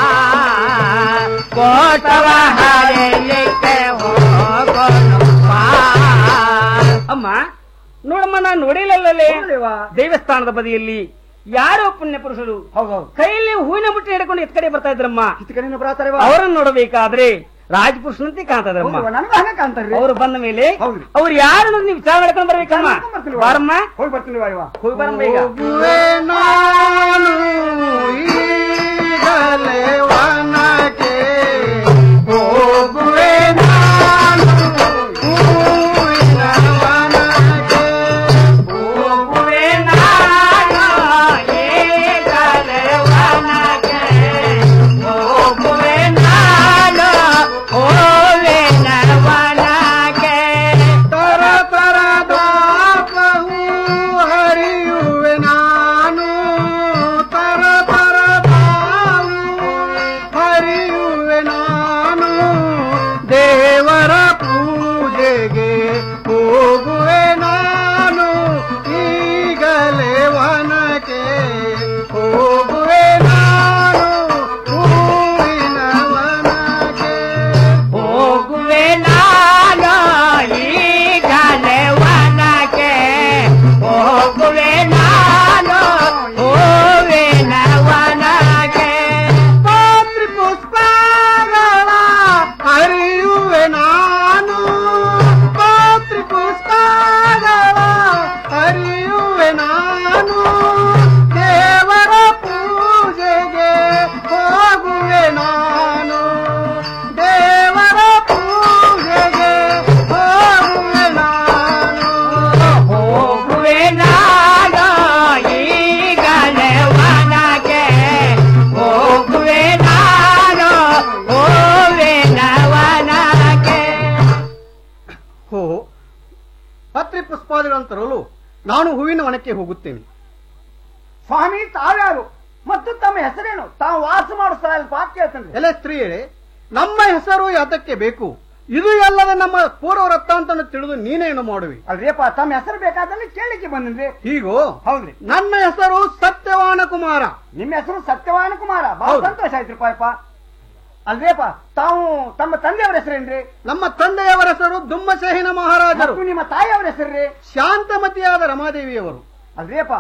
ಕೋಟವ ಹರಿಲಿಕ್ಕೆ ಹೋಗೋನು ಬಾ ಅಮ್ಮ ನೋಡಮ್ಮ ನಾನು ನೋಡಿಲ್ಲಲ್ಲೇ ದೇವಸ್ಥಾನದ ಬದಿಯಲ್ಲಿ ಯಾರೋ ಪುಣ್ಯ ಪುರುಷರು ಹೌದೌದು ಕೈಯಲ್ಲಿ ಹೂವಿನ ಬುಟ್ಟಿ ಹಿಡ್ಕೊಂಡು ಎತ್ ಕಡೆ ಬರ್ತಾ ಇದ್ರಮ್ಮ ಇತ್ತ ಕಡೆಯಿಂದ ಬರತಾರ ಅವರನ್ನು ನೋಡಬೇಕಾದ್ರೆ ರಾಜಪುರುಷನಂತೆ ಕಾಣ್ತಾ ಇದ್ರಮ್ಮ ನನಗೂ ಹಂಗ ಕಾಣ್ತಾರ್ರಿ ಅವರು ಬಂದ ಮೇಲೆ ಹೌದ್ರಿ. ಅವ್ರು ಯಾರು ಅನ್ನೋದು ನೀವು ವಿಚಾರ ಮಾಡ್ಕೊಂಡು ಬರ್ಬೇಕಮ್ಮ ಬಾರಮ್ಮ ಹೋಗಿ ಬರ್ತೀನಿ ಇವ ಹೋಗಿ ಬರಮ್ಮ ಈಗ ಹೋಗುವೆ ನಾನು ಹೂವಿನ ವನಕ್ಕೆ. ಹೋಗುವೆ ನಾನು ಏಕಲೆ ವನಕ್ಕೆ. ಹೋಗುವೆ ನಾನು ಹೂವಿನ ವನಕ್ಕೆ. ತರ ತರದ ಹೂ ಹರಿಯುವೆ ನಾನು ತರ ತರದ ಹೆಸರನ್ನು ತರಲು ನಾನು ಹೂವಿನ ವನಕ್ಕೆ ಹೋಗುತ್ತೇನೆ ಸ್ವಾಮಿ ತಾವ್ಯಾರು ಮತ್ತು ತಮ್ಮ ಹೆಸರೇನು ತಾವು ವಾಸ ಮಾಡೋ ಸ್ಥಳ ಎಲ್ಲಿ ಪಾತ್ ಕೇಳ್ತೇನೆ ಎಲೆ ಸ್ತ್ರೀಯರೇ ನಮ್ಮ ಹೆಸರು ಯಾತಕ್ಕೆ ಬೇಕು ಇದು ಎಲ್ಲದ ನಮ್ಮ ಪೂರ್ವ ವೃತ್ತಾಂತನ ತಿಳಿದು ನೀನೇನು ಮಾಡುವಿ ಅಲ್ರಿಯಪ್ಪ ತಮ್ಮ ಹೆಸರು ಬೇಕಾದಲ್ಲಿ ಕೇಳಿಕ್ಕೆ ಬಂದ್ರಿ ಹೀಗೋ ಹೌದ್ರಿ ನನ್ನ ಹೆಸರು ಸತ್ಯವಾನ ಕುಮಾರ ನಿಮ್ಮ ಹೆಸರು ಸತ್ಯವಾನ ಕುಮಾರ ಬಹಳ ಹೌದು. ಸಂತೋಷ ಆಯ್ತು ಪಾಯಪ್ಪ ಅಲ್ರಿಯಪ್ಪ ತಾವು ತಮ್ಮ ತಂದೆಯವರ ಹೆಸರೇನ್ರಿ ನಮ್ಮ ತಂದೆಯವರ ಹೆಸರು ದುಮ್ಮಸೇಹಿನ ಮಹಾರಾಜರು ಮತ್ತು ನಿಮ್ಮ ತಾಯಿಯವರ ಹೆಸರ್ರಿ ಶಾಂತಮತಿಯಾದ ರಮಾದೇವಿಯವರು ಅಲ್ರಿಯಪ್ಪ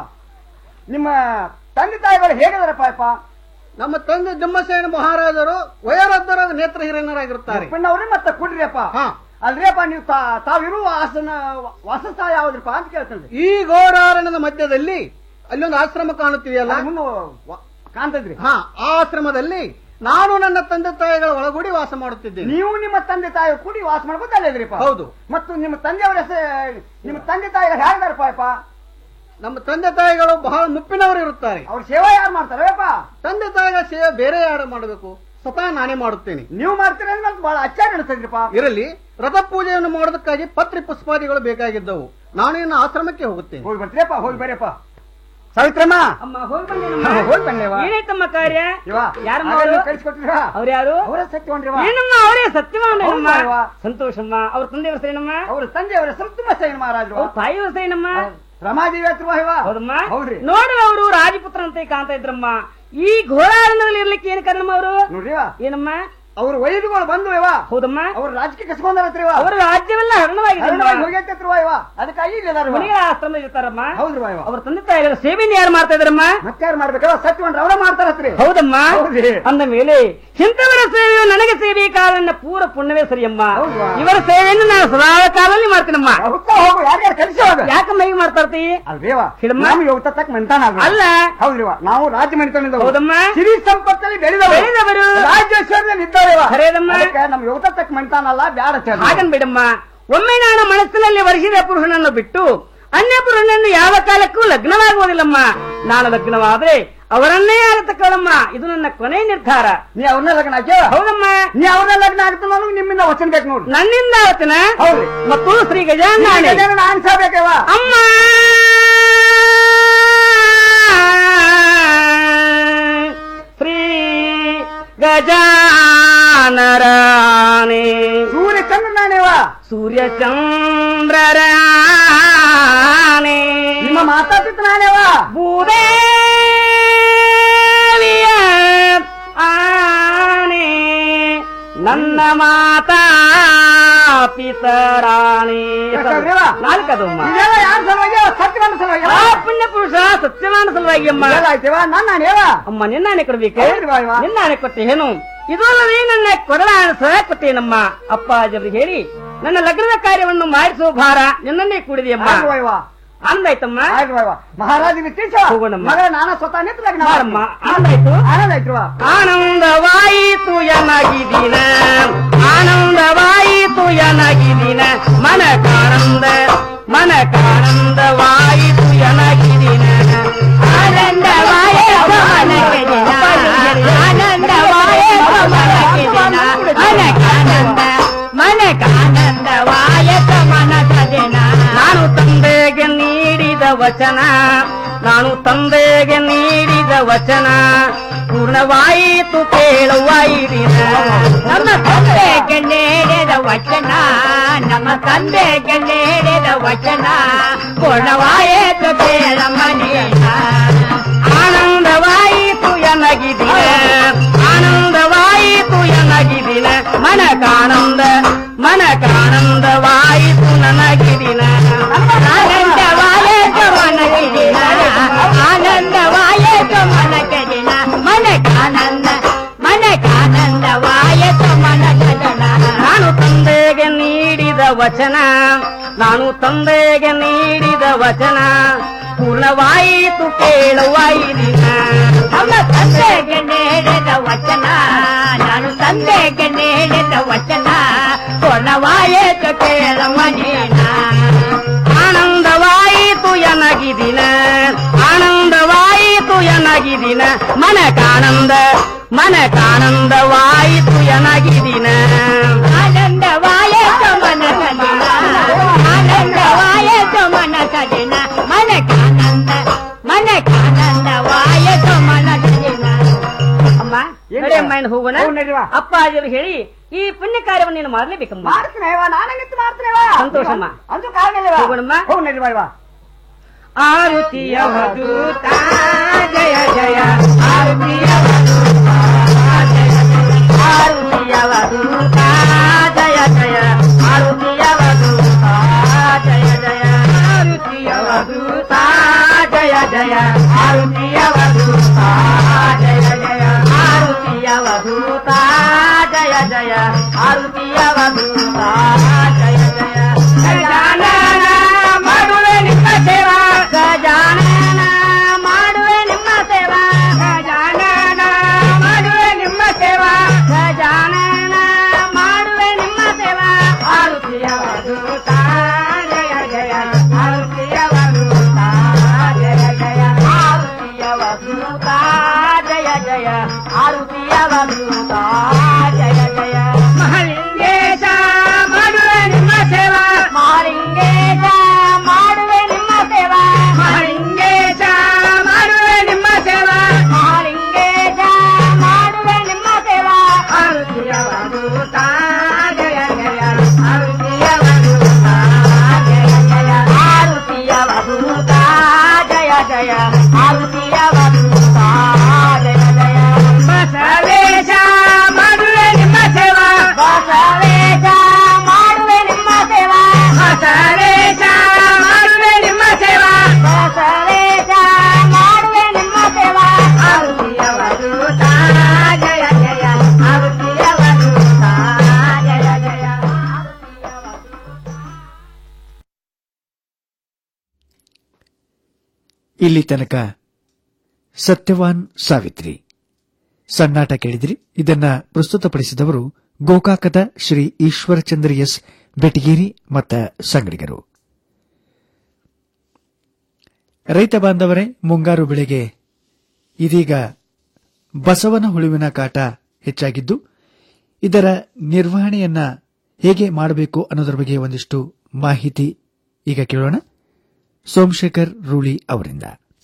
ನಿಮ್ಮ ತಂದೆ ತಾಯಿಗಳು ಹೇಗಿದಾರೆ ಪಾಯಪ್ಪ ನಮ್ಮ ತಂದೆ ದುಮ್ಮಸೇನ ಮಹಾರಾಜರು ವಯೋವೃದ್ಧರಾದ ನೇತ್ರ ಹಿರಿಯರಾಗಿರುತ್ತಾರೆ ಪಿಣ್ಣವ್ರಿ ಮತ್ತೆ ಕುಡ್ರಿಯಪ್ಪ ಹಾ. ಅಲ್ರಿಯಪ್ಪ ನೀವು ತಾ- ತಾವಿರುವ ಆಸನ ವಾಸಸ್ಥಳ ಯಾವ್ದ್ರಪ್ಪ ಅಂತ ಕೇಳ್ತೇನೆ ಈ ಗೋಡಾರಣದ ಮಧ್ಯದಲ್ಲಿ ಅಲ್ಲೊಂದು ಆಶ್ರಮ ಕಾಣುತ್ತಿದೆಯಲ್ಲ ಮುಂದೆ ಕಾಣ್ತದ್ರಿ ಹಾ ಆ ಆಶ್ರಮದಲ್ಲಿ ನಾನು ನನ್ನ ತಂದೆ ತಾಯಿಗಳ ಒಳಗೂಡಿ ವಾಸ ಮಾಡುತ್ತಿದ್ದೇನೆ ನೀವು ನಿಮ್ಮ ತಂದೆ ತಾಯಿ ಕೂಡಿ ವಾಸ ಮಾಡ್ಬೋದು ಅಲ್ಲಿದ್ರಿಪ್ಪ ಹೌದು. ಮತ್ತು ನಿಮ್ಮ ತಂದೆಯವರ ಹೆಸರು ನಿಮ್ಮ ತಂದೆ ತಾಯಿಗಳು ಹೇಗಿದಾರೆ ಪಾಯಪ್ಪ ನಮ್ಮ ತಂದೆ ತಾಯಿಗಳು ಬಹಳ ಮುಪ್ಪಿನವರು ಇರುತ್ತಾರೆ ಅವ್ರ ಸೇವೆ ಯಾರು ಮಾಡ್ತಾರಪ್ಪ ತಂದೆ ತಾಯಿಗಳ ಸೇವೆ ಬೇರೆ ಯಾರು ಮಾಡಬೇಕು ಸ್ವತಃ ನಾನೇ ಮಾಡುತ್ತೇನೆ ನೀವು ಮಾಡ್ತೀರ ಅಂದ್ರೆ ಬಹಳ ಅಚ್ಚಾರ ಅನಿಸ್ತದ್ರಿಪ್ಪ ಇರಲಿ ರಥ ಪೂಜೆಯನ್ನು ಮಾಡೋದಕ್ಕಾಗಿ ಪತ್ರಿ ಪುಷ್ಪಾದಿಗಳು ಬೇಕಾಗಿದ್ದವು ನಾನು ಇನ್ನು ಆಶ್ರಮಕ್ಕೆ ಹೋಗುತ್ತೇನೆ ಹೋಗಿ ಬರ್ತೀರಪ್ಪ ಹೋಗಿ ಬರ್ರಿಯಪ್ಪ ಸಾವಿತ್ರಮ್ಮ ಅಮ್ಮ ಹೋಗಿ ಬಂದೇನಮ್ಮ ಹಾ, ಹೋಗಿ ಬಂದೇವ ಏನಾಯ್ತಮ್ಮ ಕಾರ್ಯ ಇವ ಯಾರಮ್ಮ ಆಗಲೇ ಅವರು? ಕಳಿಸ್ಕೊಟ್ಟಿರ ಅವ್ರು ಯಾರು ಅವರ ಸತ್ಯವಂಡ್ರಿವ ಏನಮ್ಮ ಅವರೇ ಸತ್ಯವಾನಮ್ಮ ಹೌದಾ ಇವ? ಸಂತೋಷಮ್ಮ ಅವ್ರ ತಂದೆ ಹೆಸರೇನಮ್ಮ ಅವ್ರ ತಂದೆಯವರ ಹೆಸರು ತುಂಬ ಸೈನ್ ಮಹಾರಾಜರು ಅವ್ರ ತಾಯಿ ಹೆಸರೇನಮ್ಮ ರಮಾದೇವಿ ಹತ್ರ ಇವ ಹೌದಮ್ಮ ಹೌದ್ರಿ ನೋಡುವ ಅವರು ರಾಜಪುತ್ರ ಅಂತ ಕಾಣ್ತಾ ಇದ್ರಮ್ಮ ಈ ಘೋರಾರಣದಲ್ಲಿ ಇರ್ಲಿಕ್ಕೆ ಏನ್ ಕಾರಣಮ್ಮ ಅವರು ನೋಡ್ರಿವ ಏನಮ್ಮ ಅವ್ರ ವೈದ್ಯಗಳು ಬಂದು ಇವ ಹೌದಮ್ಮ ಅವ್ರ ರಾಜಕೀಯ ಕಸ್ಕೊಂಡಾರತ್ರಿ ಇವ ಅವರ ರಾಜ್ಯವೆಲ್ಲ ಹರಣವಾಗಿದೆ ಹರಣವಾಗಿ ಹೋಗೈತತ್ರಿ ಇವ ಅದಕ್ಕಾಗಿ ಇಲ್ಲಿ ಅದಾರ ಇವ. ಮನೆಗಳ ಆಶ್ರಮ ಇರ್ತಾರಮ್ಮ ಹೌದ್ರಿ ಇವ ಅವ್ರ ತಂದೆ ತಾಯಿಗಳ ಸೇವೆಯನ್ನು ಯಾರು ಮಾಡ್ತಾ ಇದ್ರಮ್ಮ ಮತ್ತಾರು ಮಾಡ್ಬೇಕಲ್ಲ ಸತ್ಯವಂಡ್ರ ಅವರ ಮಾಡ್ತಾರತ್ರಿ ಹೌದಮ್ಮ ಹೌದ್ರಿ. ಅಂದ ಮೇಲೆ ಇಂಥವರ ಸೇವೆಯು ನನಗೆ ಸೇವೆ ಕಾಲನ್ನ ಪೂರ ಪುಣ್ಯವೇ ಸರಿಯಮ್ಮ ಹೌದಾ? ಇವರ ಸೇವೆಯನ್ನು ನಾನು ಸದಾ ಕಾಲಲ್ಲಿ ಮಾಡ್ತೀನಮ್ಮ ಹುತ್ತ ಹೋಗು ಯಾರ್ಯಾರು ಕಲಿಸಿ ಹೋಗ ಯಾಕಮ್ಮ ಹೀಗೆ ಮಾಡ್ತಾರ್ತಿ ಅಲ್ವೇವ ಹೇಳಮ್ಮ. ನಮ್ಗೆ ಹೋಗ್ತಾ ತಕ್ಕ ಮಂತಾನ ಅಲ್ಲ ಹೌದ್ರಿವ ನಾವು ರಾಜ್ಯ ಮಣಿತನಿಂದ ಹೌದಮ್ಮ ಸಿರಿ ಸಂಪತ್ತಲ್ಲಿ ಬೆಳೆದವರು ಬೆಳೆದವರು. ರಾಜ್ಯೇಶ್ವರದಲ್ಲಿ ಇದ್ದವರಿವ ಖರೇದಮ್ಮ. ಅದಕ್ಕೆ ನಮ್ಗೆ ಹೋಗ್ತಾ ತಕ್ಕ ಮಂತಾನಲ್ಲ ಬ್ಯಾಡ ಚೇರ್ಮ. ಹಾಗನ್ ಬಿಡಮ್ಮ ಒಮ್ಮೆ ನಾನು ಮನಸ್ಸಿನಲ್ಲಿ ವರಿಸಿದ ಪುರುಷನನ್ನು ಬಿಟ್ಟು ಅನ್ಯ ಪುರುಷನನ್ನು ಯಾವ ಕಾಲಕ್ಕೂ ಲಗ್ನವಾಗುವುದಿಲ್ಲಮ್ಮ ನಾನು ಲಗ್ನವಾದ್ರೆ ಅವರನ್ನೇ ಆಗತಕ್ಕಳಮ್ಮ ಇದು ನನ್ನ ಕೊನೆ ನಿರ್ಧಾರ ನೀ ಅವ್ರನ್ನ ಲಗ್ನ ಹಾಕ್ಯ ಹೌದಮ್ಮ ನೀ ಅವ್ರನ್ನ ಲಗ್ನ ಆಗ್ತಾನ ನನಗೆ ನಿಮ್ಮಿಂದ ವಚನ ಬೇಕು ನೋಡ್ರಿ ನನ್ನಿಂದ ಆವತ್ತಿನ ಹೌದ್ರಿ. ಮತ್ತು ಶ್ರೀ ಗಜಾನಾಣೆ ನಾನು ಸಾಬೇಕವ ಅಮ್ಮ ಶ್ರೀ ಗಜಾನರಾಣೆ ಸೂರ್ಯ ಚಂದ್ರ ನಾನೇವ ಸೂರ್ಯ ಚಂದ್ರರಾಣೆ ನಿಮ್ಮ ಮಾತಾಡ್ತಿತ್ತು ನಾನೇವ ಭೂದೇವಿಯ ಆಣೆ ನನ್ನ ಮಾತಾ ಪಿತರಾಣಿ ಯಾಕಂದ್ರವ? ನಾಲ್ಕದಮ್ಮ ಇದೆಲ್ಲ ಯಾರ ಸಲುವಾಗಿ ಸತ್ಯವಂತ ಸಲುವಾಗಿ ಆ ಪುಣ್ಯ ಪುರುಷ ಸತ್ಯವಾನ ಸಲುವಾಗಿ ಅಮ್ಮ ಇದೆಲ್ಲ ಆಯ್ತೇವ ನನ್ನ ನಾನೇವ ಅಮ್ಮ ನಿನ್ನಾನೆ ಕೊಡ್ಬೇಕು ಹೌದ್ರಿ ಬಾ ಇವ. ನಿನ್ನಾನೆ ಕೊಟ್ಟೇನು ಇದು ಅಲ್ಲದೆ ನನ್ನ ಕೊಡಲಾನ ಸಹ ಕೊಟ್ಟೇನಮ್ಮ ಅಪ್ಪಾಜಿಯವ್ರಿಗೆ ಹೇಳಿ ನನ್ನ ಲಗ್ನದ ಕಾರ್ಯವನ್ನು ಮಾಡಿಸುವ ಭಾರ ನಿನ್ನನ್ನೇ ಕೂಡಿದೆಯಮ್ಮ ಆಯ್ತು ಇವ. ಅಂದಾಯ್ತಮ್ಮ ಆಯ್ತು ಇವ. ಮಹಾರಾಜನಿಗೆ ತಿಳಿಸ ಹೋಗೋಣಮ್ಮ. ಮಗ ನಾನ ಸ್ವತಃ ನಿಂತು ಲಗ್ನ ಮಾಡಮ್ಮ ಮಾಡ್ತೀನಿ. ಅಂದಾಯ್ತು ಆನಂದ ಆಯ್ತು ಇವ. ಆನಂದವಾಯಿತು ಎನಗಿದಿನ ಆನಂದವಾಯಿತು ಎನಗಿದಿನ ಮನಕಾನಂದ ಮನಕಾನಂದವಾಯಿತು ಎನಗಿದಿನ ಆನಂದವಾಯಿತು ಮನಗಿದಿನ ಆನಂದವಾಯಿತು ಮನಗಿದಿನ ಮನಕಾನಂದ ಮನಕಾನಂದವಾಯಿತು ಮನಕದಿನ ನಾನು ತಂದೆಗೆ ನೀಡಿದ ವಚನ ನಾನು ತಂದೆಗೆ ನೀಡಿದ ವಚನ ಪೂರ್ಣವಾಯಿತು ಕೇಳುವ ಈ ದಿನ ನಮ್ಮ ತಂದೆಗೆ ನೀಡಿದ ವಚನ ನಮ್ಮ ತಂದೆಗೆ ನೀಡಿದ ವಚನ ಪೂರ್ಣವಾಯಿತು ಕೇಳಮ್ಮ ನೀನ ಆನಂದವಾಯಿತು ಎನಗಿದಿನ ಆನಂದವಾಯಿತು ಎನಗಿದಿನ ಮನಕಾನಂದ ಮನಕಾನಂದವಾಯಿತು ನನಗಿದಿನ ಆನಂದವಾಯಿತು ಮನಗಿದಿನ ಆನಂದವಾಯಿತು ಮನಗದಿನ ಮನಕಾನಂದ ಮನಕಾನಂದವಾಯಿತು ಮನಗದನ ನಾನು ತಂದೆಗೆ ನೀಡಿದ ವಚನ ನಾನು ತಂದೆಗೆ ನೀಡಿದ ವಚನ ಪೂರ್ಣವಾಯಿತು ಕೇಳುವ ಈ ದಿನ ನಮ್ಮ ತಂದೆಗೆ ನೀಡಿದ ವಚನ ನಾನು ತಂದೆಗೆ ನೀಡಿದ ವಚನ ಪೂರ್ಣವಾಯಿತು ಕೇಳುವ ನೀನ ಆನಂದವಾಯಿತು ಎನಗಿದಿನ ಆನಂದವಾಯಿತು ಎನಗಿದಿನ ಮನಕಾನಂದ ಮನಕಾನಂದವಾಯಿತು ಎನಗಿದಿನ ಆನಂದವಾಯಿತು ಮನಕದಿನ ಆನಂದವಾಯಿತು ಮನಕ ನಾರಾಯಣ ಹೋಗೋಣ ಅಪ್ಪ ಅಜ್ಜರು ಹೇಳಿ ಈ ಪುಣ್ಯ ಕಾರ್ಯವನ್ನು ನೀನು ಮಾಡಲೇಬೇಕಮ್ಮ ಮಾಡ್ತೀನೇವ ನಾನಂಗಿತ್ತು ಮಾಡ್ತೀನೇವ ಸಂತೋಷಮ್ಮ ಅಂತೂ ಕಾರಣಲೇವ ಹೋಗೋಣಮ್ಮ ಹೋಗ್ ನಡಿ ಬಾ ಆರುತಿಯ ವಧೂತ ಜಯ ಜಯ ಆರುತಿಯ ಆರುತಿಯ ವಧೂತ ಜಯ ಜಯ ಆರುತಿಯ ವಧೂತ ಜಯ ಜಯ ಆರುತಿಯ ವಧೂತ ಜಯ ಜಯ ಆರುತಿಯ ವಧೂತ ಜಯ ಜಯ ಆರುತಿಯ ವಧೂತ ಜಯ ಜಯ ಆರುತಿಯ ವಧೂತ ಜಯ ಜಯ ಗಜಾನನ ಮಾಡುವೆ ನಿಮ್ಮ ಸೇವಾ ಗಜಾನನ ಮಾಡುವೆ ನಿಮ್ಮ ಸೇವಾ ಗಜಾನನ ಮಾಡುವೆ ನಿಮ್ಮ ಸೇವಾ ಗಜಾನನ ಮಾಡುವೆ ನಿಮ್ಮ ಸೇವಾ ಆರುತಿಯ ವಧೂತ ಜಯ ಜಯ ಆರುತಿಯ ವಧೂತ ಜಯ ಜಯ ಆರುತಿಯ ವಧೂತ ಜಯ ಜಯ ಆರುತಿಯ ವಧೂತ ಜಯ ಜಯ ಮಹಲಿಂಗೇಶ ಮಾಡುವೆ ನಿಮ್ಮ ಸೇವಾ ಮಹಲಿಂಗೇಶ ಮಾಡುವೆ ನಿಮ್ಮ ಸೇವಾ ಮಹಲಿಂಗೇಶ ಮಾಡುವೆ ನಿಮ್ಮ ಸೇವಾ ಮಹಲಿಂಗೇಶ ಮಾಡುವೆ ನಿಮ್ಮ ಸೇವಾ ಆರುತಿಯ ವಧೂತ ಜಯ ಜಯ ಆರುತಿಯ ವಧೂತ ಜಯ ಜಯ ಆರುತಿಯ ವಧೂತ ಜಯ ಜಯ ಆರುತಿಯ ವಧೂತ ಜಯ ಜಯ ಬಸವೇಶ ಮಾಡುವೆ ನಿಮ್ಮ ಸೇವಾ ಬಸವೇಶ ಮಾಡುವೆ ನಿಮ್ಮ ಸೇವಾ ಬಸವೇಶ ಮಾಡುವೆ ನಿಮ್ಮ ಸೇವಾ ಬಸವೇಶ ಮಾಡುವೆ ನಿಮ್ಮ ಸೇವಾ ಆರುತಿಯ ವಧೂತ ಜಯ ಜಯ ಆರುತಿಯ ವಧೂತ ಜಯ ಜಯ ಇಲ್ಲಿ ತನಕ ಸತ್ಯವಾನ್ ಸಾವಿತ್ರಿ ಸನ್ನಾಟ ಕೇಳಿದ್ರಿ ಇದನ್ನ ಪ್ರಸ್ತುತಪಡಿಸಿದವರು ಗೋಕಾಕದ ಶ್ರೀ ಈಶ್ವರಚಂದ್ರ ಎಸ್ ಬೆಟಗೇರಿ ಮತ್ತ ಸಂಗಡಿಗರು ರೈತ ಬಾಂಧವರೇ ಮುಂಗಾರು ಬೆಳೆಗೆ ಇದೀಗ ಬಸವನ ಹುಳುವಿನ ಕಾಟ ಹೆಚ್ಚಾಗಿದ್ದು ಇದರ ನಿರ್ವಹಣೆಯನ್ನ ಹೇಗೆ ಮಾಡಬೇಕು ಅನ್ನೋದರ ಬಗ್ಗೆ ಒಂದಿಷ್ಟು ಮಾಹಿತಿ ಈಗ ಕೇಳೋಣ ಸೋಮಶೇಖರ್ ರೂಳಿ ಅವರಿಂದ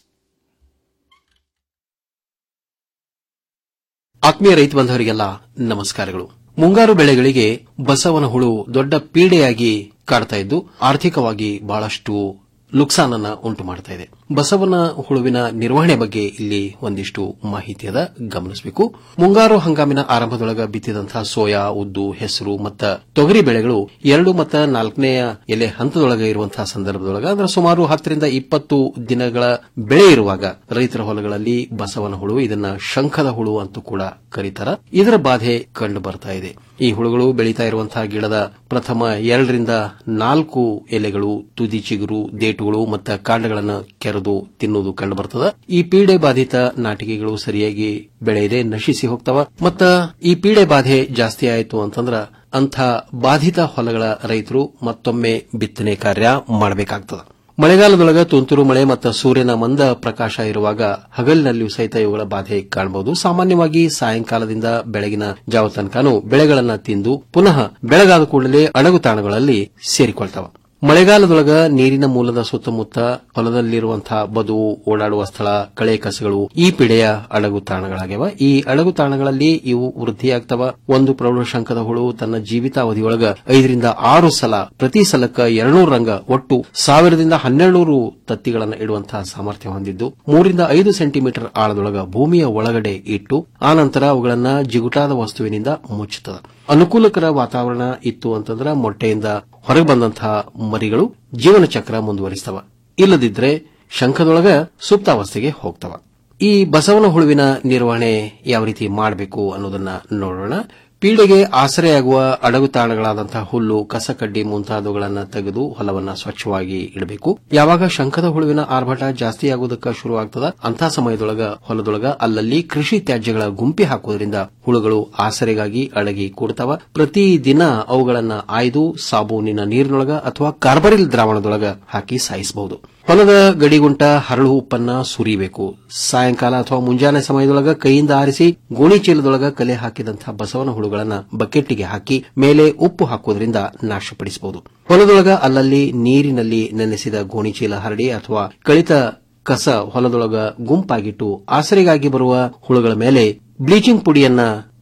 ಆತ್ಮೀಯ ರೈತ ಬಂಧವರಿಗೆಲ್ಲ ನಮಸ್ಕಾರಗಳು ಮುಂಗಾರು ಬೆಳೆಗಳಿಗೆ ಬಸವನ ಹುಳು ದೊಡ್ಡ ಪೀಡೆಯಾಗಿ ಕಾಡ್ತಾ ಇದ್ದು ಆರ್ಥಿಕವಾಗಿ ಬಹಳಷ್ಟು ನುಕ್ಸಾನನ್ನ ಉಂಟು ಮಾಡ್ತಾ ಇದೆ ಬಸವನ ಹುಳುವಿನ ನಿರ್ವಹಣೆ ಬಗ್ಗೆ ಇಲ್ಲಿ ಒಂದಿಷ್ಟು ಮಾಹಿತಿ ಅದ ಗಮನಿಸಬೇಕು ಮುಂಗಾರು ಹಂಗಾಮಿನ ಆರಂಭದೊಳಗ ಬಿತ್ತಿದಂತಹ ಸೋಯಾ ಉದ್ದು ಹೆಸರು ಮತ್ತ ತೊಗರಿ ಬೆಳೆಗಳು ಎರಡು ಮತ್ತು ನಾಲ್ಕನೆಯ ಎಲೆ ಹಂತದೊಳಗ ಇರುವಂತಹ ಸಂದರ್ಭದೊಳಗ ಅಂದ್ರೆ ಸುಮಾರು ಹತ್ತರಿಂದ ಇಪ್ಪತ್ತು ದಿನಗಳ ಬೆಳೆ ಇರುವಾಗ ರೈತರ ಹೊಲಗಳಲ್ಲಿ ಬಸವನ ಹುಳು ಇದನ್ನ ಶಂಖದ ಹುಳು ಅಂತೂ ಕೂಡ ಕರೀತಾರ ಇದರ ಬಾಧೆ ಕಂಡು ಬರ್ತಾ ಇದೆ ಈ ಹುಳುಗಳು ಬೆಳೀತಾ ಇರುವಂತಹ ಗಿಡದ ಪ್ರಥಮ ಎರಡರಿಂದ ನಾಲ್ಕು ಎಲೆಗಳು ತುದಿ ಚಿಗುರು ದೇಟುಗಳು ಮತ್ತು ಕಾಂಡಗಳನ್ನು ಕೆರೆದು ತಿನ್ನುವುದು ಕಂಡು ಬರ್ತದ ಈ ಪೀಡೆ ಬಾಧಿತ ನಾಟಿಕೆಗಳು ಸರಿಯಾಗಿ ಬೆಳೆಯದೆ ನಶಿಸಿ ಹೋಗ್ತವ ಮತ್ತ ಈ ಪೀಡೆ ಬಾಧೆ ಜಾಸ್ತಿ ಆಯಿತು ಅಂತಂದ್ರ ಅಂಥ ಬಾಧಿತ ಹೊಲಗಳ ರೈತರು ಮತ್ತೊಮ್ಮೆ ಬಿತ್ತನೆ ಕಾರ್ಯ ಮಾಡಬೇಕಾಗ್ತದ ಮಳೆಗಾಲದೊಳಗ ತುಂತುರು ಮಳೆ ಮತ್ತು ಸೂರ್ಯನ ಮಂದ ಪ್ರಕಾಶ ಇರುವಾಗ ಹಗಲಿನಲ್ಲಿಯೂ ಸಹಿತ ಇವುಗಳ ಬಾಧೆ ಕಾಣಬಹುದು ಸಾಮಾನ್ಯವಾಗಿ ಸಾಯಂಕಾಲದಿಂದ ಬೆಳಗಿನ ಜಾವ ತನಕನೂ ಬೆಳೆಗಳನ್ನ ತಿಂದು ಪುನಃ ಬೆಳಗಾದ ಕೂಡಲೇ ಅಡಗು ತಾಣಗಳಲ್ಲಿ ಸೇರಿಕೊಳ್ತಾವ ಮಳೆಗಾಲದೊಳಗ ನೀರಿನ ಮೂಲದ ಸುತ್ತಮುತ್ತ ಹೊಲದಲ್ಲಿರುವಂತಹ ಬದು ಓಡಾಡುವ ಸ್ಥಳ ಕಳೆ ಕಸಗಳು ಈ ಪಿಡೆಯ ಅಡಗು ತಾಣಗಳಾಗ್ಯವ ಈ ಅಡಗು ತಾಣಗಳಲ್ಲಿ ಇವು ವೃದ್ಧಿಯಾಗ್ತವ ಒಂದು ಪ್ರೌಢಶಂಕದ ಹುಳು ತನ್ನ ಜೀವಿತಾವಧಿಯೊಳಗ ಐದರಿಂದ ಆರು ಸಲ ಪ್ರತಿ ಸಲಕ್ಕ ಎರಡ್ನೂರು ರಂಗ ಒಟ್ಟು ಸಾವಿರದಿಂದ ಹನ್ನೆರಡು ತತ್ತಿಗಳನ್ನು ಇಡುವಂತಹ ಸಾಮರ್ಥ್ಯ ಹೊಂದಿದ್ದು ಮೂರಿಂದ ಐದು ಸೆಂಟಿಮೀಟರ್ ಆಳದೊಳಗ ಭೂಮಿಯ ಒಳಗಡೆ ಇಟ್ಟು ಆನಂತರ ಅವುಗಳನ್ನ ಜಿಗುಟಾದ ವಸ್ತುವಿನಿಂದ ಮುಚ್ಚುತ್ತದೆ ಅನುಕೂಲಕರ ವಾತಾವರಣ ಇತ್ತು ಅಂತಂದ್ರೆ ಮೊಟ್ಟೆಯಿಂದ ಹೊರಗೆ ಬಂದಂತಹ ಮರಿಗಳು ಜೀವನ ಚಕ್ರ ಮುಂದುವರಿಸ್ತವ ಇಲ್ಲದಿದ್ರೆ ಶಂಖದೊಳಗ ಸುಪ್ತಾವಸ್ಥೆಗೆ ಹೋಗ್ತವ ಈ ಬಸವನ ಹುಳುವಿನ ನಿರ್ವಹಣೆ ಯಾವ ರೀತಿ ಮಾಡಬೇಕು ಅನ್ನೋದನ್ನ ನೋಡೋಣ ಪೀಡೆಗೆ ಆಸರೆಯಾಗುವ ಅಡಗು ತಾಣಗಳಾದಂತಹ ಹುಲ್ಲು ಕಸಕಡ್ಡಿ ಮುಂತಾದವುಗಳನ್ನು ತೆಗೆದು ಹೊಲವನ್ನ ಸ್ವಚ್ಛವಾಗಿ ಇಡಬೇಕು ಯಾವಾಗ ಶಂಖದ ಹುಳುವಿನ ಆರ್ಭಟ ಜಾಸ್ತಿಯಾಗುವುದಕ್ಕೆ ಶುರುವಾಗ್ತದ ಅಂತಹ ಸಮಯದೊಳಗ ಹೊಲದೊಳಗ ಅಲ್ಲಲ್ಲಿ ಕೃಷಿ ತ್ಯಾಜ್ಯಗಳ ಗುಂಪಿ ಹಾಕುವುದರಿಂದ ಹುಳುಗಳು ಆಸರೆಗಾಗಿ ಅಡಗಿ ಕೂಡ್ತಾವ ಪ್ರತಿ ದಿನ ಅವುಗಳನ್ನ ಆಯ್ದು ಸಾಬೂನಿನ ನೀರಿನೊಳಗ ಅಥವಾ ಕಾರ್ಬರಿಲ್ ದ್ರಾವಣದೊಳಗ ಹಾಕಿ ಸಾಯಿಸಬಹುದು ಹೊಲದ ಗಡಿಗುಂಟ ಹರಳು ಉಪ್ಪನ್ನ ಸುರಿಬೇಕು ಸಾಯಂಕಾಲ ಅಥವಾ ಮುಂಜಾನೆ ಸಮಯದೊಳಗ ಕೈಯಿಂದ ಆರಿಸಿ ಗೋಣಿ ಚೀಲದೊಳಗ ಕಲೆ ಹಾಕಿದಂತಹ ಬಸವನ ಹುಳುಗಳನ್ನ ಬಕೆಟ್ಗೆ ಹಾಕಿ ಮೇಲೆ ಉಪ್ಪು ಹಾಕುವುದರಿಂದ ನಾಶಪಡಿಸಬಹುದು ಹೊಲದೊಳಗ ಅಲ್ಲಲ್ಲಿ ನೀರಿನಲ್ಲಿ ನೆನೆಸಿದ ಗೋಣಿ ಚೀಲ ಹರಡಿ ಅಥವಾ ಕಳಿತ ಕಸ ಹೊಲದೊಳಗ ಗುಂಪಾಗಿಟ್ಟು ಆಸರೆಗಾಗಿ ಬರುವ ಹುಳುಗಳ ಮೇಲೆ ಬ್ಲೀಚಿಂಗ್ ಪುಡಿಯನ್ನ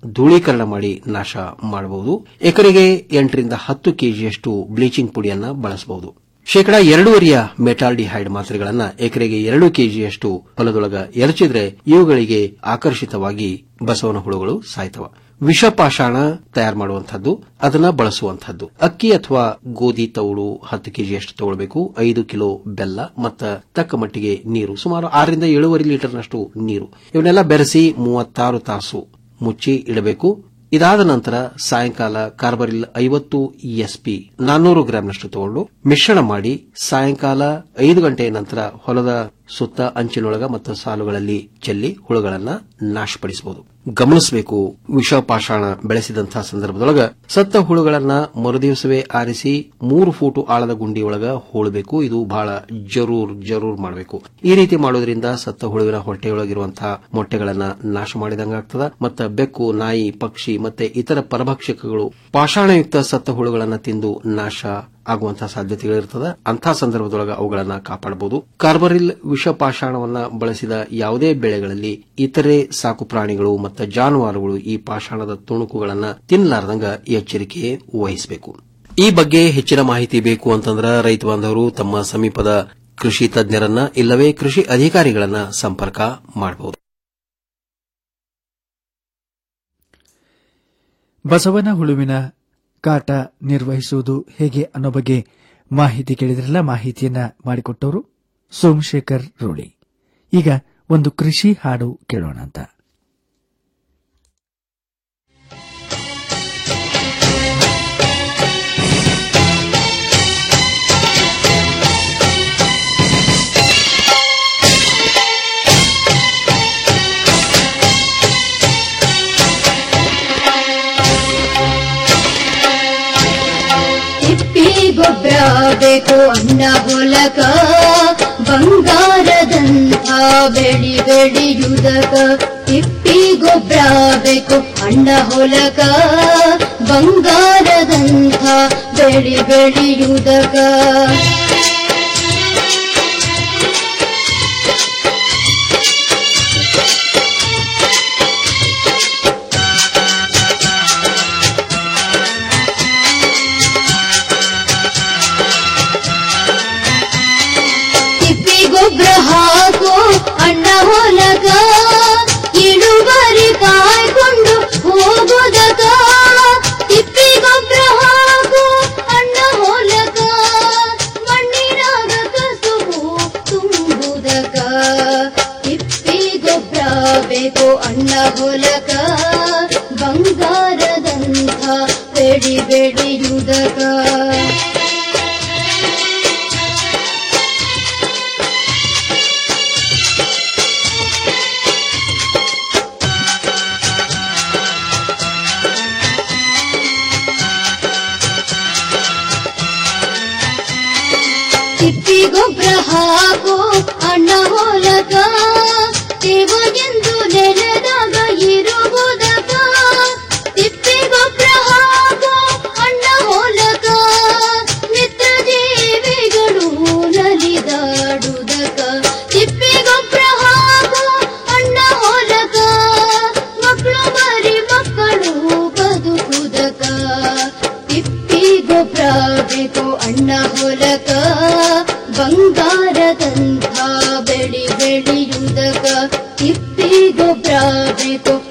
ಧೂಳೀಕರಣ ಮಾಡಿ ನಾಶ ಮಾಡಬಹುದು ಎಕರೆಗೆ ಎಂಟರಿಂದ ಹತ್ತು ಕೆಜಿಯಷ್ಟು ಬ್ಲೀಚಿಂಗ್ ಪುಡಿಯನ್ನ ಬಳಸಬಹುದು ಶೇಕಡಾ ಎರಡೂವರೆಯ ಮೆಟಾಲ್ಡಿಹೈಡ್ ಮಾತ್ರೆಗಳನ್ನ ಎಕರೆಗೆ ಎರಡು ಕೆಜಿಯಷ್ಟು ಹೊಲದೊಳಗ ಎರಚಿದ್ರೆ ಇವುಗಳಿಗೆ ಆಕರ್ಷಿತವಾಗಿ ಬಸವನ ಹುಳುಗಳು ಸಾಯ್ತವ ವಿಷಪಾಷಾಣ ತಯಾರು ಮಾಡುವಂತಹದ್ದು ಅದನ್ನ ಬಳಸುವಂತಹದ್ದು ಅಕ್ಕಿ ಅಥವಾ ಗೋಧಿ ತೌಡು ಹತ್ತು ಕೆಜಿಯಷ್ಟು ತಗೊಳ್ಬೇಕು ಐದು ಕಿಲೋ ಬೆಲ್ಲ ಮತ್ತು ತಕ್ಕ ಮಟ್ಟಿಗೆ ನೀರು ಸುಮಾರು ಆರರಿಂದ ಏಳೂವರೆ ಲೀಟರ್ನಷ್ಟು ನೀರು ಇವನ್ನೆಲ್ಲ ಬೆರೆಸಿ ಮೂವತ್ತಾರು ತಾಸು ಮುಚ್ಚಿ ಇಡಬೇಕು ಇದಾದ ನಂತರ ಸಾಯಂಕಾಲ ಕಾರ್ಬರಿಲ್ ಐವತ್ತು ಎಸ್ಪಿ ನಾನ್ನೂರು ಗ್ರಾಂನಷ್ಟು ತಗೊಂಡು ಮಿಶ್ರಣ ಮಾಡಿ ಸಾಯಂಕಾಲ ಐದು ಗಂಟೆಯ ನಂತರ ಹೊಲದ ಸುತ್ತ ಅಂಚಿನೊಳಗ ಮತ್ತು ಸಾಲುಗಳಲ್ಲಿ ಚೆಲ್ಲಿ ಹುಳುಗಳನ್ನ ನಾಶಪಡಿಸಬಹುದು ಗಮನಿಸಬೇಕು ವಿಷಪಾಷಾಣ ಬೆಳೆಸಿದಂತಹ ಸಂದರ್ಭದೊಳಗ ಸತ್ತ ಹುಳುಗಳನ್ನ ಮರುದಿವಸವೇ ಆರಿಸಿ ಮೂರು ಫೂಟು ಆಳದ ಗುಂಡಿಯೊಳಗ ಹೂಳಬೇಕು ಇದು ಬಹಳ ಜರೂರ್ ಜರೂರ್ ಮಾಡಬೇಕು ಈ ರೀತಿ ಮಾಡೋದ್ರಿಂದ ಸತ್ತ ಹುಳುವಿನ ಹೊಟ್ಟೆಯೊಳಗಿರುವಂತಹ ಮೊಟ್ಟೆಗಳನ್ನ ನಾಶ ಮಾಡಿದಂಗಾಗ್ತದ ಮತ್ತು ಬೆಕ್ಕು ನಾಯಿ ಪಕ್ಷಿ ಮತ್ತೆ ಇತರ ಪರಭಕ್ಷಕಗಳು ಪಾಷಾಣಯುಕ್ತ ಸತ್ತ ಹುಳುಗಳನ್ನ ತಿಂದು ನಾಶ ಆಗುವಂತಹ ಸಾಧ್ಯತೆಗಳಿರ್ತದೆ ಅಂತಹ ಸಂದರ್ಭದೊಳಗ ಅವುಗಳನ್ನ ಕಾಪಾಡಬಹುದು ಕಾರ್ಬರಿಲ್ ವಿಷಪಾಷಾಣವನ್ನ ಬಳಸಿದ ಯಾವುದೇ ಬೆಳೆಗಳಲ್ಲಿ ಇತರೆ ಸಾಕು ಪ್ರಾಣಿಗಳು ಮತ್ತು ಜಾನುವಾರುಗಳು ಈ ಪಾಷಾಣದ ತುಣುಕುಗಳನ್ನ ತಿನ್ನಲಾರದಂಗ ಎಚ್ಚರಿಕೆ ವಹಿಸಬೇಕು ಈ ಬಗ್ಗೆ ಹೆಚ್ಚಿನ ಮಾಹಿತಿ ಬೇಕು ಅಂತಂದ್ರ ರೈತ ಬಾಂಧವರು ತಮ್ಮ ಸಮೀಪದ ಕೃಷಿ ತಜ್ಞರನ್ನ ಇಲ್ಲವೇ ಕೃಷಿ ಅಧಿಕಾರಿಗಳನ್ನ ಸಂಪರ್ಕ ಮಾಡಬಹುದು ಬಸವನ ಹುಳುವಿನ ಕಾಟ ನಿರ್ವಹಿಸುವುದು ಹೇಗೆ ಅನ್ನೋ ಬಗ್ಗೆ ಮಾಹಿತಿ ಕೇಳಿದ್ರಲ್ಲ ಮಾಹಿತಿಯನ್ನ ಮಾಡಿಕೊಟ್ಟವರು ಸೋಮಶೇಖರ್ ರೋಳಿ ಈಗ ಒಂದು ಕೃಷಿ ಹಾಡು ಕೇಳೋಣ ಅಂತ ತಿಪ್ಪಿ ಗೊಬ್ಬರ ಬೇಕು ಅನ್ನ ಹೊಲಕ ಬಂಗಾರದಂಥ ಬೆಳಿ ಬೆಳೆಯುವುದಕ ತಿಪ್ಪಿ ಗೊಬ್ಬರ ಬೇಕು ಅಣ್ಣ ಹೊಲಕ ಬಂಗಾರದಂಥ ಬೆಳಿ ಬೆಳೆಯುವುದಕ ತಿಪ್ಪಿ ಗೊಬ್ಬರ ಹಾಕು ಅಣ್ಣ ಹೊಲಗ ಇಳುವರಿ ಕಾಯ್ಕೊಂಡು ಹೋಗೋದಕ ತಿಪ್ಪಿ ಗೊಬ್ಬರ ಹಾಕು ಅಣ್ಣ ಹೊಲಗ ಮಣ್ಣಿನಾಗ ಕಸುಬು ತುಂಬುದಕ ತಿಪ್ಪಿ ಗೊಬ್ಬರ ಬೇಕು ಅಣ್ಣ ಹೊಲಕ ಬಂಗಾರದಂಥ ಬೆಳಿ ಬೆಳೆಯುವುದಕ ತಿಪ್ಪಿ ಗೊಬ್ಬರ ಹಾಕು ಅಣ್ಣ ಹೊಲಕ ಎಂದು ನೆಲದಾಗ ಇರುವುದಕ ತಿಪ್ಪಿ ಗೊಬ್ಬರ ಹಾಕು ಅಣ್ಣ ಹೊಲಕ ಮಿತ್ರ ಜೀವಿಗಳು ನಲಿದಾಡುವುದಕ ತಿಪ್ಪಿ ಗೊಬ್ಬರ ಹಾಕು ಅಣ್ಣ ಹೊಲಕ ಮಕ್ಕಳು ಬರಿ ಮಕ್ಕಳು ಬದುಕುದಕ ತಿಪ್ಪಿ ಗೊಬ್ಬರ ಬೇಕು ಅಣ್ಣ ಹೊಲಕ ಬಂಗಾರದಂಥ ಬೆಳಿ ಬೆಳೆಯುವುದಕ ತಿಪ್ಪಿ ಗೊಬ್ಬರ ಬೇಕು